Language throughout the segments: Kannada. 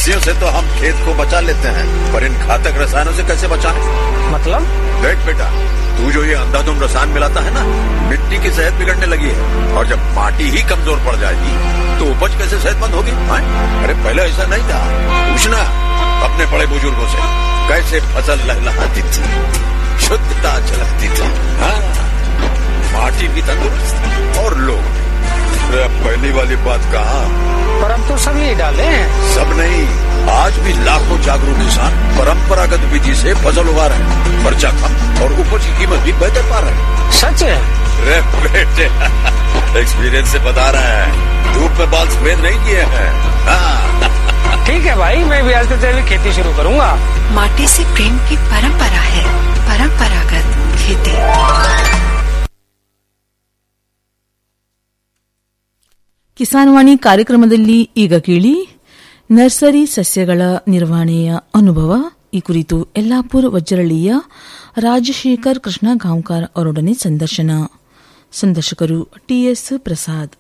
पक्षियों से तो हम खेत को बचा लेते हैं पर इन घातक रसायनों से कैसे बचाएं? मतलब देख बेटा तू जो ये अंधाधुंध रसायन मिलाता है ना मिट्टी की सेहत बिगड़ने लगी है और जब माटी ही कमजोर पड़ जाएगी तो उपज कैसे सेहतमंद होगी हाँ? अरे पहले ऐसा नहीं था पूछना अपने बड़े बुजुर्गों से कैसे फसल लहलहाती थी शुद्धता झलकती थी हाँ माटी भी तंदुरुस्त और लोग भी। अरे अब पहली वाली बात कहा पर अब तो सब यही डाले हैं सब नहीं आज भी लाखों जागरूक किसान परंपरागत विधि से फसल उगा रहे हैं खर्चा कम और उपज की कीमत भी बेहतर पा रहे हैं सच है अरे बेटे एक्सपीरियंस से बता रहे हैं धूप में बाल सफेद नहीं किए हैं हाँ ठीक है भाई मैं भी आज से तेरी खेती शुरू करूंगा माटी से प्रेम की परंपरा है परंपरागत खेती ಕಿಸಾನ್ವಾಣಿ ಕಾರ್ಯಕ್ರಮದಲ್ಲಿ ಈಗ ಕೇಳಿ ನರ್ಸರಿ ಸಸ್ಯಗಳ ನಿರ್ವಹಣೆಯ ಅನುಭವ ಈ ಕುರಿತು ಯಲ್ಲಾಪುರ ವಜ್ರಳ್ಳಿಯ ರಾಜಶೇಖರ್ ಕೃಷ್ಣ ಗಾಂವ್ಕರ್ ಅವರೊಡನೆ ಸಂದರ್ಶನ ಸಂದರ್ಶಕರು ಟಿಎಸ್ ಪ್ರಸಾದ್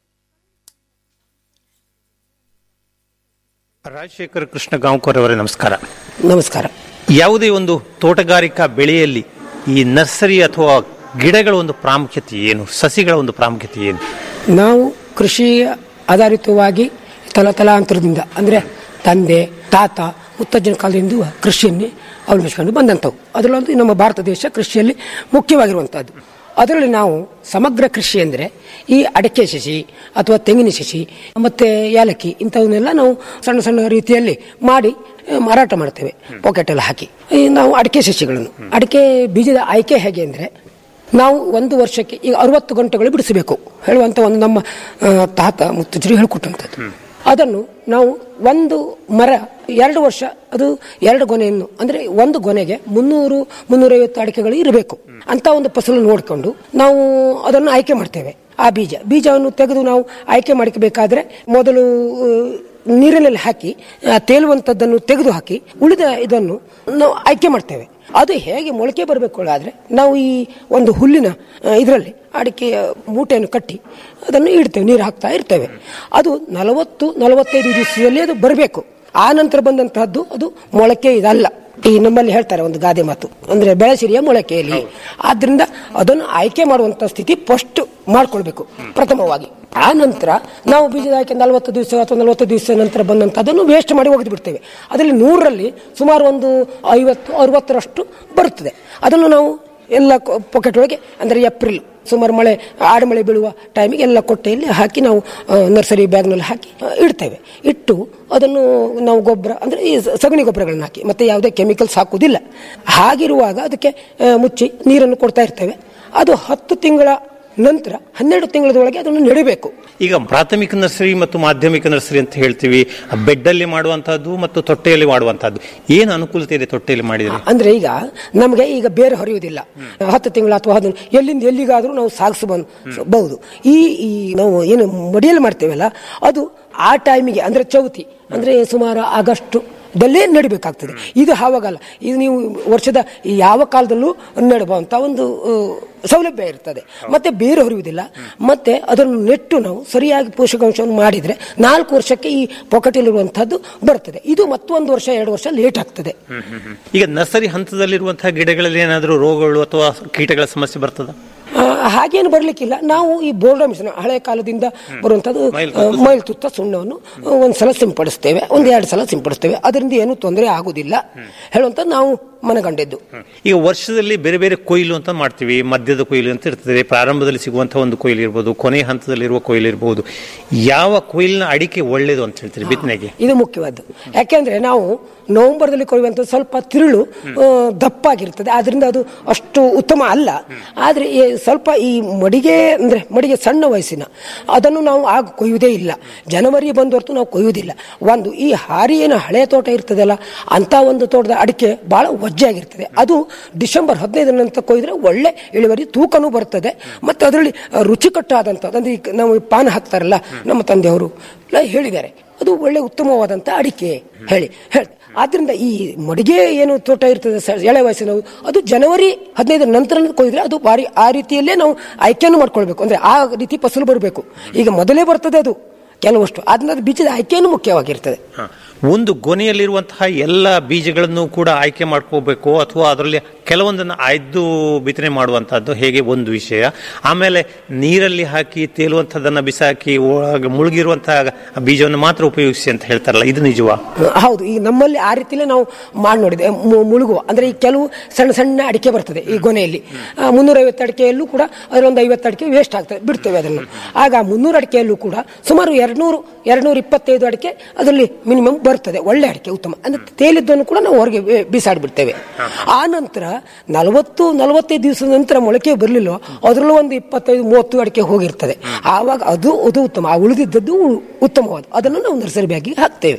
ರಾಜಶೇಖರ್ ಕೃಷ್ಣ ಗಾಂವ್ಕರ್ ಅವರೇ ನಮಸ್ಕಾರ ನಮಸ್ಕಾರ ಯಾವುದೇ ಒಂದು ತೋಟಗಾರಿಕಾ ಬೆಳೆಯಲ್ಲಿ ಈ ನರ್ಸರಿ ಅಥವಾ ಗಿಡಗಳ ಒಂದು ಪ್ರಾಮುಖ್ಯತೆ ಏನು ಸಸಿಗಳ ಒಂದು ಪ್ರಾಮುಖ್ಯತೆ ಏನು ನಾವು ಕೃಷಿ ಆಧಾರಿತವಾಗಿ ತಲತಲಾಂತರದಿಂದ ಅಂದರೆ ತಂದೆ ತಾತ ಮುತ್ತಜ್ಜನ ಕಾಲದಿಂದ ಕೃಷಿಯನ್ನೇ ಅವಲಂಬಿಸಿಕೊಂಡು ಬಂದಂಥವು ಅದರಲ್ಲೊಂದು ನಮ್ಮ ಭಾರತ ದೇಶ ಕೃಷಿಯಲ್ಲಿ ಮುಖ್ಯವಾಗಿರುವಂಥದ್ದು ಅದರಲ್ಲಿ ನಾವು ಸಮಗ್ರ ಕೃಷಿ ಅಂದರೆ ಈ ಅಡಿಕೆ ಸಸಿ ಅಥವಾ ತೆಂಗಿನ ಸಸಿ ಮತ್ತು ಏಲಕ್ಕಿ ಇಂಥವನ್ನೆಲ್ಲ ನಾವು ಸಣ್ಣ ಸಣ್ಣ ರೀತಿಯಲ್ಲಿ ಮಾಡಿ ಆ, ಮಾರಾಟ ಮಾಡ್ತೇವೆ ಪಾಕೆಟಲ್ಲಿ ಹಾಕಿ ಈ ನಾವು ಅಡಿಕೆ ಸಸಿಗಳನ್ನು ಅಡಿಕೆ ಬೀಜದ ಆಯ್ಕೆ ಹೇಗೆ ಅಂದರೆ ನಾವು ಒಂದು ವರ್ಷಕ್ಕೆ ಈಗ ಅರವತ್ತು ಗಂಟೆಗಳು ಬಿಡಿಸಬೇಕು ಹೇಳುವಂತ ಒಂದು ನಮ್ಮ ಆ, ತಾತ ಮುತ್ತಜ್ಜರು ಹೇಳಿಕೊಟ್ಟಂಥದ್ದು ಅದನ್ನು ನಾವು ಒಂದು ಮರ ಎರಡು ವರ್ಷ ಅದು ಎರಡು ಗೊನೆಯನ್ನು ಅಂದ್ರೆ ಒಂದು ಗೊನೆಗೆ ಮುನ್ನೂರು ಮುನ್ನೂರೈವತ್ತು ಅಡಿಕೆಗಳು ಇರಬೇಕು ಅಂತ ಒಂದು ಫಸಲು ನೋಡಿಕೊಂಡು ನಾವು ಅದನ್ನು ಆಯ್ಕೆ ಮಾಡ್ತೇವೆ ಆ ಬೀಜ ಬೀಜವನ್ನು ತೆಗೆದು ನಾವು ಆಯ್ಕೆ ಮಾಡ್ಕೋಬೇಕಾದ್ರೆ ಮೊದಲು ಆ, ನೀರಿನಲ್ಲಿ ಹಾಕಿ ಆ, ತೇಲುವಂಥದ್ದನ್ನು ತೆಗೆದು ಹಾಕಿ ಉಳಿದ ಇದನ್ನು ನಾವು ಆಯ್ಕೆ ಮಾಡ್ತೇವೆ ಅದು ಹೇಗೆ ಮೊಳಕೆ ಬರಬೇಕು ಆದ್ರೆ ನಾವು ಈ ಒಂದು ಹುಲ್ಲಿನ ಇದರಲ್ಲಿ ಅಡಿಕೆಯ ಮೂಟೆಯನ್ನು ಕಟ್ಟಿ ಅದನ್ನು ಇಡ್ತೇವೆ ನೀರು ಹಾಕ್ತಾ ಇರ್ತೇವೆ ಅದು ನಲವತ್ತು ನಲವತ್ತೈದು ದಿವಸದಲ್ಲಿ ಅದು ಬರಬೇಕು ಆ ನಂತರ ಬಂದಂತಹದ್ದು ಅದು ಮೊಳಕೆ ಇದಲ್ಲ ಈ ನಮ್ಮಲ್ಲಿ ಹೇಳ್ತಾರೆ ಒಂದು ಗಾದೆ ಮಾತು ಅಂದ್ರೆ ಬೆಳೆಸಿರಿಯ ಮೊಳಕೆಯಲ್ಲಿ ಆದ್ರಿಂದ ಅದನ್ನು ಆಯ್ಕೆ ಮಾಡುವಂತ ಸ್ಥಿತಿ ಫಸ್ಟ್ ಮಾಡ್ಕೊಳ್ಬೇಕು ಪ್ರಥಮವಾಗಿ ಆ ನಂತರ ನಾವು ಬೀಜದ ಆಯ್ಕೆ ನಲವತ್ತು ದಿವಸ ಅಥವಾ ನಲವತ್ತು ದಿವಸ ನಂತರ ಬಂದಂತ ಅದನ್ನು ವೇಸ್ಟ್ ಮಾಡಿ ಒಗೆದು ಬಿಡ್ತೇವೆ ಅದರಲ್ಲಿ ನೂರರಲ್ಲಿ ಸುಮಾರು ಒಂದು ಐವತ್ತು ಅರವತ್ತರಷ್ಟು ಬರುತ್ತದೆ ಅದನ್ನು ನಾವು ಎಲ್ಲ ಪಾಕೆಟ್ ಒಳಗೆ ಅಂದರೆ ಏಪ್ರಿಲ್ ಸುಮಾರು ಮಳೆ ಆಡುಮಳೆ ಬೀಳುವ ಟೈಮಿಗೆ ಎಲ್ಲ ಕೊಟ್ಟೆಯಲ್ಲಿ ಹಾಕಿ ನಾವು ಆ, ನರ್ಸರಿ ಬ್ಯಾಗ್ನಲ್ಲಿ ಹಾಕಿ ಆ, ಇಡ್ತೇವೆ ಇಟ್ಟು ಅದನ್ನು ನಾವು ಗೊಬ್ಬರ ಅಂದರೆ ಈ ಸ- ಸಗಣಿ ಗೊಬ್ಬರಗಳನ್ನ ಹಾಕಿ ಮತ್ತೆ ಯಾವುದೇ ಕೆಮಿಕಲ್ಸ್ ಹಾಕುವುದಿಲ್ಲ ಹಾಗಿರುವಾಗ ಅದಕ್ಕೆ ಆ, ಮುಚ್ಚಿ ನೀರನ್ನು ಕೊಡ್ತಾ ಇರ್ತೇವೆ ಅದು ಹತ್ತು ತಿಂಗಳ ನಂತರ ಹನ್ನೆರಡು ತಿಂಗಳದೊಳಗೆ ಅದನ್ನು ನೆಡಬೇಕು ಈಗ ಪ್ರಾಥಮಿಕ ನರ್ಸರಿ ಮತ್ತು ಮಾಧ್ಯಮಿಕ ನರ್ಸರಿ ಅಂತ ಹೇಳ್ತೀವಿ ಬೆಡ್ಡಲ್ಲಿ ಮಾಡುವಂತಹದ್ದು ಮತ್ತು ತೊಟ್ಟೆಯಲ್ಲಿ ಮಾಡುವಂತಹದ್ದು ಏನು ಅನುಕೂಲತೆ ಇದೆ ತೊಟ್ಟೆಯಲ್ಲಿ ಮಾಡಿದರೆ ಅಂದ್ರೆ ಈಗ ನಮಗೆ ಈಗ ಬೇರೆ ಹೊರೆಯುವುದಿಲ್ಲ ಹತ್ತು ತಿಂಗಳು ಅಥವಾ ಹದಿನೈದು ಎಲ್ಲಿಂದ ಎಲ್ಲಿಗಾದ್ರೂ ನಾವು ಸಾಗಿಸಬಹುದು ಈ ಈ ನಾವು ಏನು ಮಡಿಯಲ್ಲಿ ಮಾಡ್ತೇವಲ್ಲ ಅದು ಆ ಟೈಮಿಗೆ ಅಂದ್ರೆ ಚೌತಿ ಅಂದ್ರೆ ಸುಮಾರು ಆಗಸ್ಟ್ ದಲ್ಲೇ ನಡಿಬೇಕಾಗ್ತದೆ ಇದು ಆವಾಗಲ್ಲ ಇದು ನೀವು ವರ್ಷದ ಯಾವ ಕಾಲದಲ್ಲೂ ನೆಡಬಹುವಂತ ಒಂದು ಆ, ಸೌಲಭ್ಯ ಇರ್ತದೆ ಮತ್ತೆ ಬೇರೆ ಹೊರೆಯುವುದಿಲ್ಲ ಮತ್ತೆ ಅದನ್ನು ನೆಟ್ಟು ನಾವು ಸರಿಯಾಗಿ ಪೋಷಕಾಂಶವನ್ನು ಮಾಡಿದ್ರೆ ನಾಲ್ಕು ವರ್ಷಕ್ಕೆ ಈ ಪೊಕಟಲ್ಲಿರುವಂತಹದ್ದು ಬರ್ತದೆ ಇದು ಮತ್ತೊಂದು ವರ್ಷ ಎರಡು ವರ್ಷ ಲೇಟ್ ಆಗ್ತದೆ ಈಗ ನರ್ಸರಿ ಹಂತದಲ್ಲಿರುವಂತಹ ಗಿಡಗಳಲ್ಲಿ ಏನಾದರೂ ರೋಗಗಳು ಅಥವಾ ಕೀಟಗಳ ಸಮಸ್ಯೆ ಬರ್ತದ ಆ, ಹಾಗೇನು ಬರ್ಲಿಕ್ಕಿಲ್ಲ ನಾವು ಈ ಬೋರ್ಡ ಮಿಶ್ರಣ ಹಳೆ ಕಾಲದಿಂದ ಬರುವಂತದ್ದು ಮೈಲ್ ತುತ್ತ ಸುಣ್ಣವನ್ನು ಒಂದ್ಸಲ ಸಿಂಪಡಿಸ್ತೇವೆ ಒಂದ್ ಎರಡು ಸಲ ಸಿಂಪಡಿಸ್ತೇವೆ ಅದರಿಂದ ಏನು ತೊಂದರೆ ಆಗುದಿಲ್ಲ ಹೇಳುವಂತ ನಾವು ಮನಗಂಡಿದ್ದು ಈಗ ವರ್ಷದಲ್ಲಿ ಬೇರೆ ಬೇರೆ ಕೊಯ್ಲು ಅಂತ ಮಾಡ್ತೀವಿ ಮಧ್ಯದ ಕೊಯ್ಲು ಅಂತ ಇರ್ತದೆ ಪ್ರಾರಂಭದಲ್ಲಿ ಸಿಗುವಂತಹ ಒಂದು ಕೊಯ್ಲು ಇರ್ಬೋದು ಕೊನೆಯ ಹಂತದಲ್ಲಿರುವ ಕೊಯ್ಲು ಇರ್ಬೋದು ಯಾವ ಕೊಯ್ಲಿನ ಅಡಿಕೆ ಒಳ್ಳೇದು ಅಂತ ಹೇಳ್ತೀರಿ ಬಿತ್ತನೆಗೆ ಇದು ಮುಖ್ಯವಾದ್ದು ಯಾಕೆಂದ್ರೆ ನಾವು ನವೆಂಬರ್ದಲ್ಲಿ ಕೊಯ್ಯುವಂಥದ್ದು ಸ್ವಲ್ಪ ತಿರುಳು ಆ, ದಪ್ಪಾಗಿರ್ತದೆ ಆದ್ರಿಂದ ಅದು ಅಷ್ಟು ಉತ್ತಮ ಅಲ್ಲ ಆದ್ರೆ ಈ ಸ್ವಲ್ಪ ಈ ಮಡಿಗೆ ಅಂದ್ರೆ ಮಡಿಗೆ ಸಣ್ಣ ವಯಸ್ಸಿನ ಅದನ್ನು ನಾವು ಆಗ ಕೊಯ್ಯುವುದೇ ಇಲ್ಲ ಜನವರಿ ಬಂದ ಹೊರತು ನಾವು ಕೊಯ್ಯುವುದಿಲ್ಲ ಒಂದು ಈ ಹಾರಿ ಏನು ಹಳೆ ತೋಟ ಇರ್ತದಲ್ಲ ಅಂತ ಒಂದು ತೋಟದ ಅಡಿಕೆ ಬಹಳ ವಜ್ಜೆಯಾಗಿರ್ತದೆ ಅದು ಡಿಸೆಂಬರ್ ಹದಿನೈದರ ನಂತರ ಕೊಯ್ದ್ರೆ ಒಳ್ಳೆ ಇಳುವರಿ ತೂಕನೂ ಬರ್ತದೆ ಮತ್ತೆ ಅದರಲ್ಲಿ ರುಚಿಕಟ್ಟಾದಂಥದ್ದು ಅಂದ್ರೆ ಈಗ ನಾವು ಈ ಪಾನ ಹಾಕ್ತಾರಲ್ಲ ನಮ್ಮ ತಂದೆಯವರು ಎಲ್ಲ ಹೇಳಿದ್ದಾರೆ ಅದು ಒಳ್ಳೆ ಉತ್ತಮವಾದಂಥ ಅಡಿಕೆ ಹೇಳಿ ಹೇಳಿ ಆದ್ರಿಂದ ಈ ಮಡಿಗೆ ಏನು ತೋಟ ಇರ್ತದೆ ಸ- ಎಳೆ ವಯಸ್ಸಿನವು ಅದು ಜನವರಿ ಹದಿನೈದರ ನಂತರ ಕೊಯ್ದ್ರೆ ಅದು ಬಾರಿ ಆ ರೀತಿಯಲ್ಲೇ ನಾವು ಆಯ್ಕೆಯನ್ನು ಮಾಡ್ಕೊಳ್ಬೇಕು ಅಂದ್ರೆ ಆ ರೀತಿ ಫಸಲು ಬರಬೇಕು ಈಗ ಮೊದಲೇ ಬರ್ತದೆ ಅದು ಕೆಲವಷ್ಟು ಆದ್ರಿಂದ ಅದು ಬೀಜದ ಆಯ್ಕೆಯನ್ನು ಮುಖ್ಯವಾಗಿರ್ತದೆ ಒಂದು ಗೊನೆಯಲ್ಲಿರುವಂತಹ ಎಲ್ಲ ಬೀಜಗಳನ್ನು ಕೂಡ ಆಯ್ಕೆ ಮಾಡ್ಕೋಬೇಕು ಅಥವಾ ಅದರಲ್ಲಿ ಕೆಲವೊಂದನ್ನು ಆಯ್ದು ಬಿತ್ತನೆ ಮಾಡುವಂತಹದ್ದು ಹೇಗೆ ಒಂದು ವಿಷಯ ಆಮೇಲೆ ನೀರಲ್ಲಿ ಹಾಕಿ ತೇಲುವಂಥದ್ದನ್ನು ಬಿಸಾಕಿ ಒಳಗೆ ಮುಳುಗಿರುವಂತಹ ಬೀಜವನ್ನು ಮಾತ್ರ ಉಪಯೋಗಿಸಿ ಅಂತ ಹೇಳ್ತಾರಲ್ಲ ಇದು ನಿಜವಾ ಹೌದು ಈಗ ನಮ್ಮಲ್ಲಿ ಆ ರೀತಿಲೇ ನಾವು ಮಾಡಿ ನೋಡಿದೆ ಮು- ಮುಳುಗುವ ಅಂದ್ರೆ ಈ ಕೆಲವು ಸಣ್ಣ ಸಣ್ಣ ಅಡಿಕೆ ಬರ್ತದೆ ಈ ಗೊನೆಯಲ್ಲಿ ಮುನ್ನೂರೈವತ್ತು ಅಡಿಕೆಯಲ್ಲೂ ಕೂಡ ಅದರೊಂದು ಐವತ್ತು ಅಡಿಕೆ ವೇಸ್ಟ್ ಆಗ್ತದೆ ಬಿಡ್ತೇವೆ ಅದನ್ನು ಆಗ ಮುನ್ನೂರು ಅಡಿಕೆಯಲ್ಲೂ ಕೂಡ ಸುಮಾರು ಎರಡ್ನೂರು ಎರಡ್ನೂರ ಇಪ್ಪತ್ತೈದು ಅಡಿಕೆ ಅದರಲ್ಲಿ ಮಿನಿಮಮ್ ಬರ್ತದೆ ಒಳ್ಳೆ ಅಡಿಕೆ ಉತ್ತಮ ಅಂದ್ರೆ ತೇಲಿದ್ದನ್ನು ಕೂಡ ನಾವು ಹೊರಗೆ ಬಿ- ಬಿಸಾಡ್ಬಿಡ್ತೇವೆ ಆ ನಂತರ ನಲವತ್ತು ನಲವತ್ತೈದು ದಿವಸದ ನಂತರ ಮೊಳಕೆ ಬರಲಿಲ್ಲ ಅದರಲ್ಲೂ ಒಂದು ಇಪ್ಪತ್ತೈದು ಮೂವತ್ತು ಅಡಿಕೆ ಹೋಗಿರ್ತದೆ ಆವಾಗ ಅದು ಅದು ಉತ್ತಮ ಆ ಉಳಿದಿದ್ದದ್ದು ಉತ್ತಮವಾದ ಅದನ್ನು ನಾವು ನರ್ಸರಿ ಬ್ಯಾಗಿಗೆ ಹಾಕ್ತೇವೆ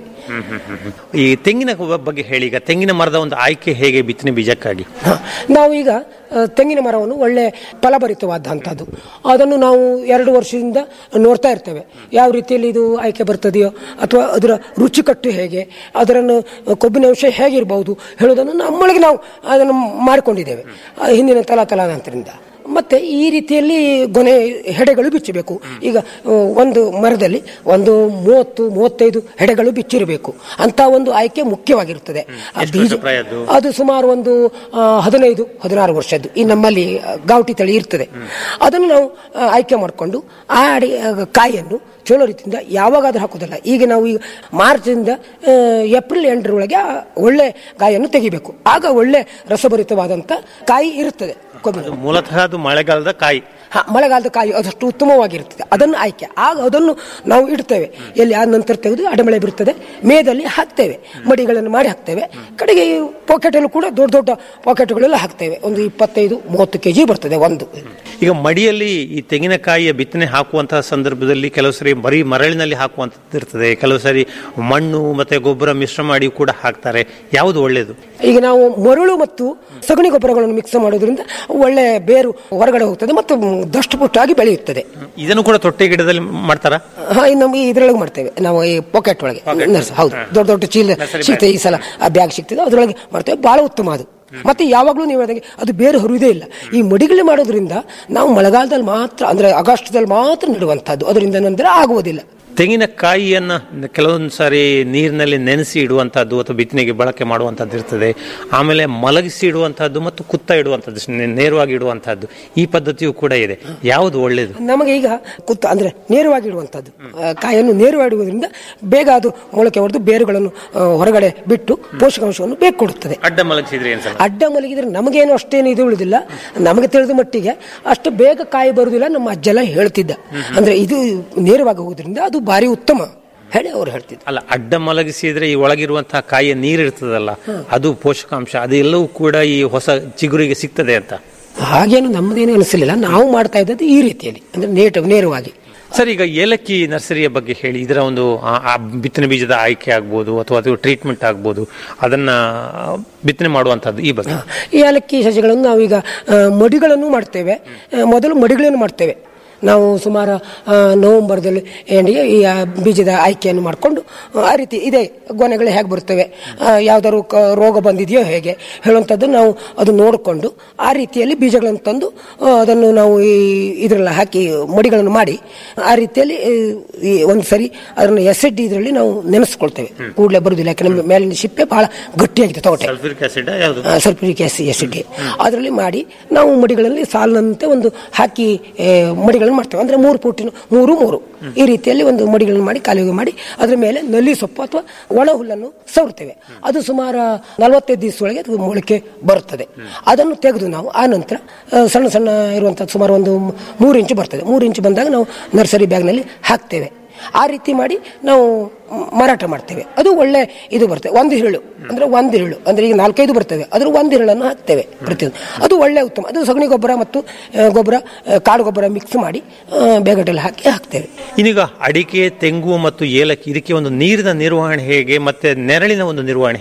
ಈ ತೆಂಗಿನ ಬಗ್ಗೆ ಹೇಳಿ ಈಗ ತೆಂಗಿನ ಮರದ ಒಂದು ಆಯ್ಕೆ ಹೇಗೆ ಬಿತ್ತನೆ ಬೀಜಕ್ಕಾಗಿ ಹ. ನಾವು ಈಗ ಆ, ತೆಂಗಿನ ಮರವನ್ನು ಒಳ್ಳೆ ಫಲಭರಿತವಾದಂಥದ್ದು ಅದನ್ನು ನಾವು ಎರಡು ವರ್ಷದಿಂದ ನೋಡ್ತಾ ಇರ್ತೇವೆ ಯಾವ ರೀತಿಯಲ್ಲಿ ಇದು ಆಯ್ಕೆ ಬರ್ತದೆಯೋ ಅಥವಾ ಅದರ ರುಚಿಕಟ್ಟು ಹೇಗೆ ಅದರನ್ನು ಕೊಬ್ಬಿನ ಅಂಶ ಹೇಗಿರಬಹುದು ಹೇಳೋದನ್ನು ನಮ್ಮೊಳಗೆ ನಾವು ಅದನ್ನು ಮಾಡಿಕೊಂಡಿದ್ದೇವೆ ಆ, ಹಿಂದಿನ ತಲಾ ತಲಾನಂತರದಿಂದ ಮತ್ತೆ ಈ ರೀತಿಯಲ್ಲಿ ಗೊನೆ ಹೆಡೆಗಳು ಬಿಚ್ಚಬೇಕು ಈಗ ಆ, ಒಂದು ಮರದಲ್ಲಿ ಒಂದು ಮೂವತ್ತು ಮೂವತ್ತೈದು ಹೆಡೆಗಳು ಬಿಚ್ಚಿರಬೇಕು ಅಂತ ಒಂದು ಆಯ್ಕೆ ಮುಖ್ಯವಾಗಿರುತ್ತದೆ ಆ ಎಷ್ಟು ಬೀಜ ವರ್ಷ ಪ್ರಾಯದ್ದು? ಅದು ಸುಮಾರು ಒಂದು ಆ, ಹದಿನೈದು ಹದಿನಾರು ವರ್ಷದ್ದು ಈ ನಮ್ಮಲ್ಲಿ ಆ, ಗಾವಟಿ ತಳಿ ಇರ್ತದೆ ಅದನ್ನು ನಾವು ಆ, ಆಯ್ಕೆ ಮಾಡಿಕೊಂಡು ಆ ಅಡಿ ಆ, ಕಾಯಿಯನ್ನು ಚೋಳ ರೀತಿಯಿಂದ ಯಾವಾಗಾದ್ರೂ ಹಾಕೋದಿಲ್ಲ ಈಗ ನಾವು ಈಗ ಮಾರ್ಚ್ನಿಂದ ಆ, ಏಪ್ರಿಲ್ ಎಂಟರೊಳಗೆ ಆ ಒಳ್ಳೆ ಕಾಯಿಯನ್ನು ತೆಗಿಬೇಕು ಆಗ ಒಳ್ಳೆ ರಸಭರಿತವಾದಂಥ ಕಾಯಿ ಇರುತ್ತದೆ ಕೊಬ್ಬಿನ ಮೂಲತಃ ಅದು ಮಳೆಗಾಲದ ಕಾಯಿ ಹ, ಮಳೆಗಾಲದ ಕಾಯಿ ಅದಷ್ಟು ಉತ್ತಮವಾಗಿರುತ್ತದೆ ಅದನ್ನು ಆಯ್ಕೆ ಆಗ ಅದನ್ನು ನಾವು ಇಡ್ತೇವೆ ಎಲ್ಲಿ ಆದ ನಂತರ ತೆಗೆದು ಅಡಮಳೆ ಬಿರುತ್ತದೆ ಮೇದಲ್ಲಿ ಹಾಕ್ತೇವೆ ಮಡಿಗಳನ್ನು ಮಾಡಿ ಹಾಕ್ತೇವೆ ಕಡೆಗೆ ಪಾಕೆಟಲ್ಲೂ ಕೂಡ ದೊಡ್ಡ ದೊಡ್ಡ ಪಾಕೆಟ್ಗಳೆಲ್ಲ ಹಾಕ್ತೇವೆ ಒಂದು ಇಪ್ಪತ್ತೈದು ಮೂವತ್ತು ಕೆಜಿ ಬರ್ತದೆ ಒಂದು ಈಗ ಮಡಿಯಲ್ಲಿ ಈ ತೆಂಗಿನಕಾಯಿಯ ಬಿತ್ತನೆ ಹಾಕುವಂತಹ ಸಂದರ್ಭದಲ್ಲಿ ಕೆಲವು ಸರಿ ಬರೀ ಮರಳಿನಲ್ಲಿ ಹಾಕುವಂಥದ್ದು ಇರ್ತದೆ ಕೆಲವು ಸರಿ ಮಣ್ಣು ಮತ್ತೆ ಗೊಬ್ಬರ ಮಿಶ್ರ ಮಾಡಿ ಕೂಡ ಹಾಕ್ತಾರೆ ಯಾವುದು ಒಳ್ಳೆಯದು ಈಗ ನಾವು ಮರಳು ಮತ್ತು ಸಗಣಿ ಗೊಬ್ಬರಗಳನ್ನು ಮಿಕ್ಸ್ ಮಾಡೋದ್ರಿಂದ ಒಳ್ಳೆ ಬೇರು ಹೊರಗಡೆ ಹೋಗ್ತದೆ ಮತ್ತು ದಷ್ಟಪುಷ್ಟಾಗಿ ಬೆಳೆಯುತ್ತದೆ ಇದನ್ನು ಕೂಡ ತೊಟ್ಟೆ ಗಿಡದಲ್ಲಿ ಮಾಡ್ತಾರಾ ಹಾ ಇನ್ನು ನಮಗೆ ಇದರೊಳಗೆ ಮಾಡ್ತೇವೆ ನಾವು ಈ ಪಾಕೆಟ್ ಒಳಗೆ ನರ್ಸ್ ಹೌದು ದೊಡ್ಡ ದೊಡ್ಡ ಚೀಲ ಸಿಗ್ತದೆ ಈ ಸಲ ಆ ಬ್ಯಾಗ್ ಸಿಗ್ತದೆ ಅದರೊಳಗೆ ಮಾಡ್ತೇವೆ ಬಹಳ ಉತ್ತಮ ಅದು ಮತ್ತೆ ಯಾವಾಗಲೂ ನೀವು ಹೇಳಿದಂಗೆ ಅದು ಬೇರೆ ಹೊರುವುದೇ ಇಲ್ಲ ಈ ಮಡಿಗಳು ಮಾಡೋದ್ರಿಂದ ನಾವು ಮಳೆಗಾಲದಲ್ಲಿ ಮಾತ್ರ ಅಂದ್ರೆ ಆಗಸ್ಟ್ದಲ್ಲಿ ಮಾತ್ರ ನೆಡುವಂತಹದ್ದು ಅದರಿಂದ ನಂತರ ಆಗುವುದಿಲ್ಲ ತೆಂಗಿನಕಾಯಿಯನ್ನ ಕೆಲವೊಂದು ಸಾರಿ ನೀರಿನಲ್ಲಿ ನೆನೆಸಿ ಇಡುವಂತಹದ್ದು ಅಥವಾ ಬಿತ್ತನೆಗೆ ಬಳಕೆ ಮಾಡುವಂತದ್ದು ಇರ್ತದೆ ಆಮೇಲೆ ಮಲಗಿಸಿ ಇಡುವಂತಹದ್ದು ಮತ್ತು ಕುತ್ತ ಇಡುವಂತದ್ದು ನೆ- ನೇರವಾಗಿ ಇಡುವಂತಹದ್ದು ಈ ಪದ್ಧತಿಯು ಕೂಡ ಇದೆ ಯಾವುದು ಒಳ್ಳೆಯದು ನಮಗೆ ಈಗ ಕುತ್ತ ಅಂದ್ರೆ ನೇರವಾಗಿ ಇಡುವಂಥದ್ದು ಆ, ಕಾಯನ್ನು ನೇರವಾಗಿ ಇಡುವುದರಿಂದ ಬೇಗ ಅದು ಮೊಳಕೆ ಹೊಡೆದು ಬೇರುಗಳನ್ನು ಆ, ಹೊರಗಡೆ ಬಿಟ್ಟು ಪೋಷಕಾಂಶವನ್ನು ಬೇಗ ಕೊಡುತ್ತದೆ ಅಡ್ಡ ಮಲಗಿಸಿದ್ರೆ ಏನ್ಸಲ್ಲ ಅಡ್ಡ ಮಲಗಿದ್ರೆ ನಮಗೇನು ಅಷ್ಟೇನು ಇದು ಉಳಿದಿಲ್ಲ ನಮಗೆ ತಿಳಿದ ಮಟ್ಟಿಗೆ ಅಷ್ಟು ಬೇಗ ಕಾಯಿ ಬರುವುದಿಲ್ಲ ನಮ್ಮ ಅಜ್ಜೆಲ್ಲ ಹೇಳ್ತಿದ್ದ ಅಂದ್ರೆ ಇದು ನೇರವಾಗಿ ಹೋಗೋದ್ರಿಂದ ಅದು ಭಾರಿ ಉತ್ತಮ ಹೇಳಿ ಅವ್ರು ಹೇಳ್ತಿದ್ರು ಅಲ್ಲ ಅಡ್ಡ ಮಲಗಿಸಿದ್ರೆ ಈ ಒಳಗಿರುವಂತಹ ಕಾಯಿಯ ನೀರು ಇರ್ತದಲ್ಲ ಅದು ಪೋಷಕಾಂಶ ಅದೆಲ್ಲವೂ ಕೂಡ ಈ ಹೊಸ ಚಿಗುರಿಗೆ ಸಿಗ್ತದೆ ಅಂತ ಹಾಗೇನು ನಮ್ಮದೇನು ಅನಿಸಲಿಲ್ಲ ನಾವು ಮಾಡ್ತಾ ಇದ್ದದ್ದು ಈ ರೀತಿಯಲ್ಲಿ ಅಂದ್ರೆ ನೇಟ ನೇರವಾಗಿ ಸರ್ ಈಗ ಏಲಕ್ಕಿ ನರ್ಸರಿಯ ಬಗ್ಗೆ ಹೇಳಿ ಇದರ ಒಂದು ಆ- ಆ ಬಿತ್ತನೆ ಬೀಜದ ಆಯ್ಕೆ ಆಗ್ಬೋದು ಅಥವಾ ಅದು ಟ್ರೀಟ್ಮೆಂಟ್ ಆಗ್ಬೋದು ಅದನ್ನ ಬಿತ್ತನೆ ಮಾಡುವಂತದ್ದು ಈ ಬಗ್ಗೆ ಈ ಏಲಕ್ಕಿ ಸಸ್ಯಗಳನ್ನು ನಾವೀಗ ಆ, ಮಡಿಗಳನ್ನು ಮಾಡ್ತೇವೆ ಆ, ಮೊದಲು ಮಡಿಗಳನ್ನು ಮಾಡ್ತೇವೆ ನಾವು ಸುಮಾರು ಆ, ನವೆಂಬರ್ದಲ್ಲಿ ಎಂಡಿಗೆ ಈ ಆ, ಬೀಜದ ಆಯ್ಕೆಯನ್ನು ಮಾಡಿಕೊಂಡು ಆ ರೀತಿ ಇದೆ ಗೊನೆಗಳು ಹೇಗೆ ಬರ್ತವೆ ಆ, ಯಾವ್ದಾದ್ರು ಕ- ರೋಗ ಬಂದಿದೆಯೋ ಹೇಗೆ ಹೇಳುವಂಥದ್ದು ನಾವು ಅದು ನೋಡಿಕೊಂಡು ಆ ರೀತಿಯಲ್ಲಿ ಬೀಜಗಳನ್ನು ತಂದು ಆ, ಅದನ್ನು ನಾವು ಈ ಇದರಲ್ಲಿ ಹಾಕಿ ಮಡಿಗಳನ್ನು ಮಾಡಿ ಆ ರೀತಿಯಲ್ಲಿ ಈ, ಈ ಒಂದು ಸರಿ ಅದನ್ನು ಎಸಿಡ್ ಇದರಲ್ಲಿ ನಾವು ನೆನೆಸ್ಕೊಳ್ತೇವೆ ಕೂಡಲೇ ಬರುವುದಿಲ್ಲ ಯಾಕೆ ನಮ್ಮ ಮೇಲಿನ ಶಿಪ್ಪೆ ಬಹಳ ಗಟ್ಟಿಯಾಗಿದೆ ತೊಗಟೆ ಸಲ್ಫ್ಯೂರಿಕ್ ಆಸಿಡ್ ಯಾವುದು ಸಲ್ಫ್ಯೂರಿಕ್ ಆಸಿಡ್ ಎಸಿಡ್ ಅದರಲ್ಲಿ ಮಾಡಿ ನಾವು ಮಡಿಗಳಲ್ಲಿ ಸಾಲಿನಂತೆ ಒಂದು ಹಾಕಿ ಏ, ಮಡಿಗಳನ್ನು ಮಾಡ್ತೇವೆ ಅಂದ್ರೆ ಮೂರು ಫೂಟಿನ ಮೂರು ಮೂರು ಈ ರೀತಿಯಲ್ಲಿ ಒಂದು ಮಡಿಗಳನ್ನು ಮಾಡಿ ಕಾಲುವೆ ಮಾಡಿ ಅದ್ರ ಮೇಲೆ ನಲ್ಲಿ ಸೊಪ್ಪು ಅಥವಾ ಒಣ ಹುಲ್ಲನ್ನು ಸವರ್ತೇವೆ ಅದು ಸುಮಾರು ನಲವತ್ತೈದು ದಿವಸದೊಳಗೆ ಅದು ಮೊಳಕೆ ಬರುತ್ತದೆ ಅದನ್ನು ತೆಗೆದು ನಾವು ಆ ನಂತರ ಆ, ಸಣ್ಣ ಸಣ್ಣ ಇರುವಂಥದ್ದು ಸುಮಾರು ಒಂದು ಮೂರು ಇಂಚು ಬರ್ತದೆ ಮೂರು ಇಂಚು ಬಂದಾಗ ನಾವು ನರ್ಸರಿ ಬ್ಯಾಗ್ನಲ್ಲಿ ಹಾಕ್ತೇವೆ ಆ ರೀತಿ ಮಾಡಿ ನಾವು ಮ್, ಮಾರಾಟ ಮಾಡ್ತೇವೆ ಅದು ಒಳ್ಳೆ ಇದು ಬರ್ತದೆ ಒಂದು ಹಿರಳು ಅಂದ್ರೆ ಒಂದು ಹಿರಳು ಅಂದ್ರೆ ಈಗ ನಾಲ್ಕೈದು ಬರ್ತವೆ ಅದ್ರ ಒಂದು ಹಿರಳನ್ನು ಹಾಕ್ತೇವೆ ಪ್ರತಿಯೊಂದು ಅದು ಒಳ್ಳೆ ಉತ್ತಮ ಅದು ಸಗಣಿ ಗೊಬ್ಬರ ಮತ್ತು ಆ, ಗೊಬ್ಬರ ಆ, ಕಾಡು ಗೊಬ್ಬರ ಮಿಕ್ಸ್ ಮಾಡಿ ಬೇಗಟಲ್ಲಿ ಹಾಕಿ ಹಾಕ್ತೇವೆ ಇನ್ನೀಗ ಅಡಿಕೆ ತೆಂಗು ಮತ್ತು ಏಲಕ್ಕಿ ಇದಕ್ಕೆ ಒಂದು ನೀರಿನ ನಿರ್ವಹಣೆ ಹೇಗೆ ಮತ್ತೆ ನೆರಳಿನ ಒಂದು ನಿರ್ವಹಣೆ ಹೇಗೆ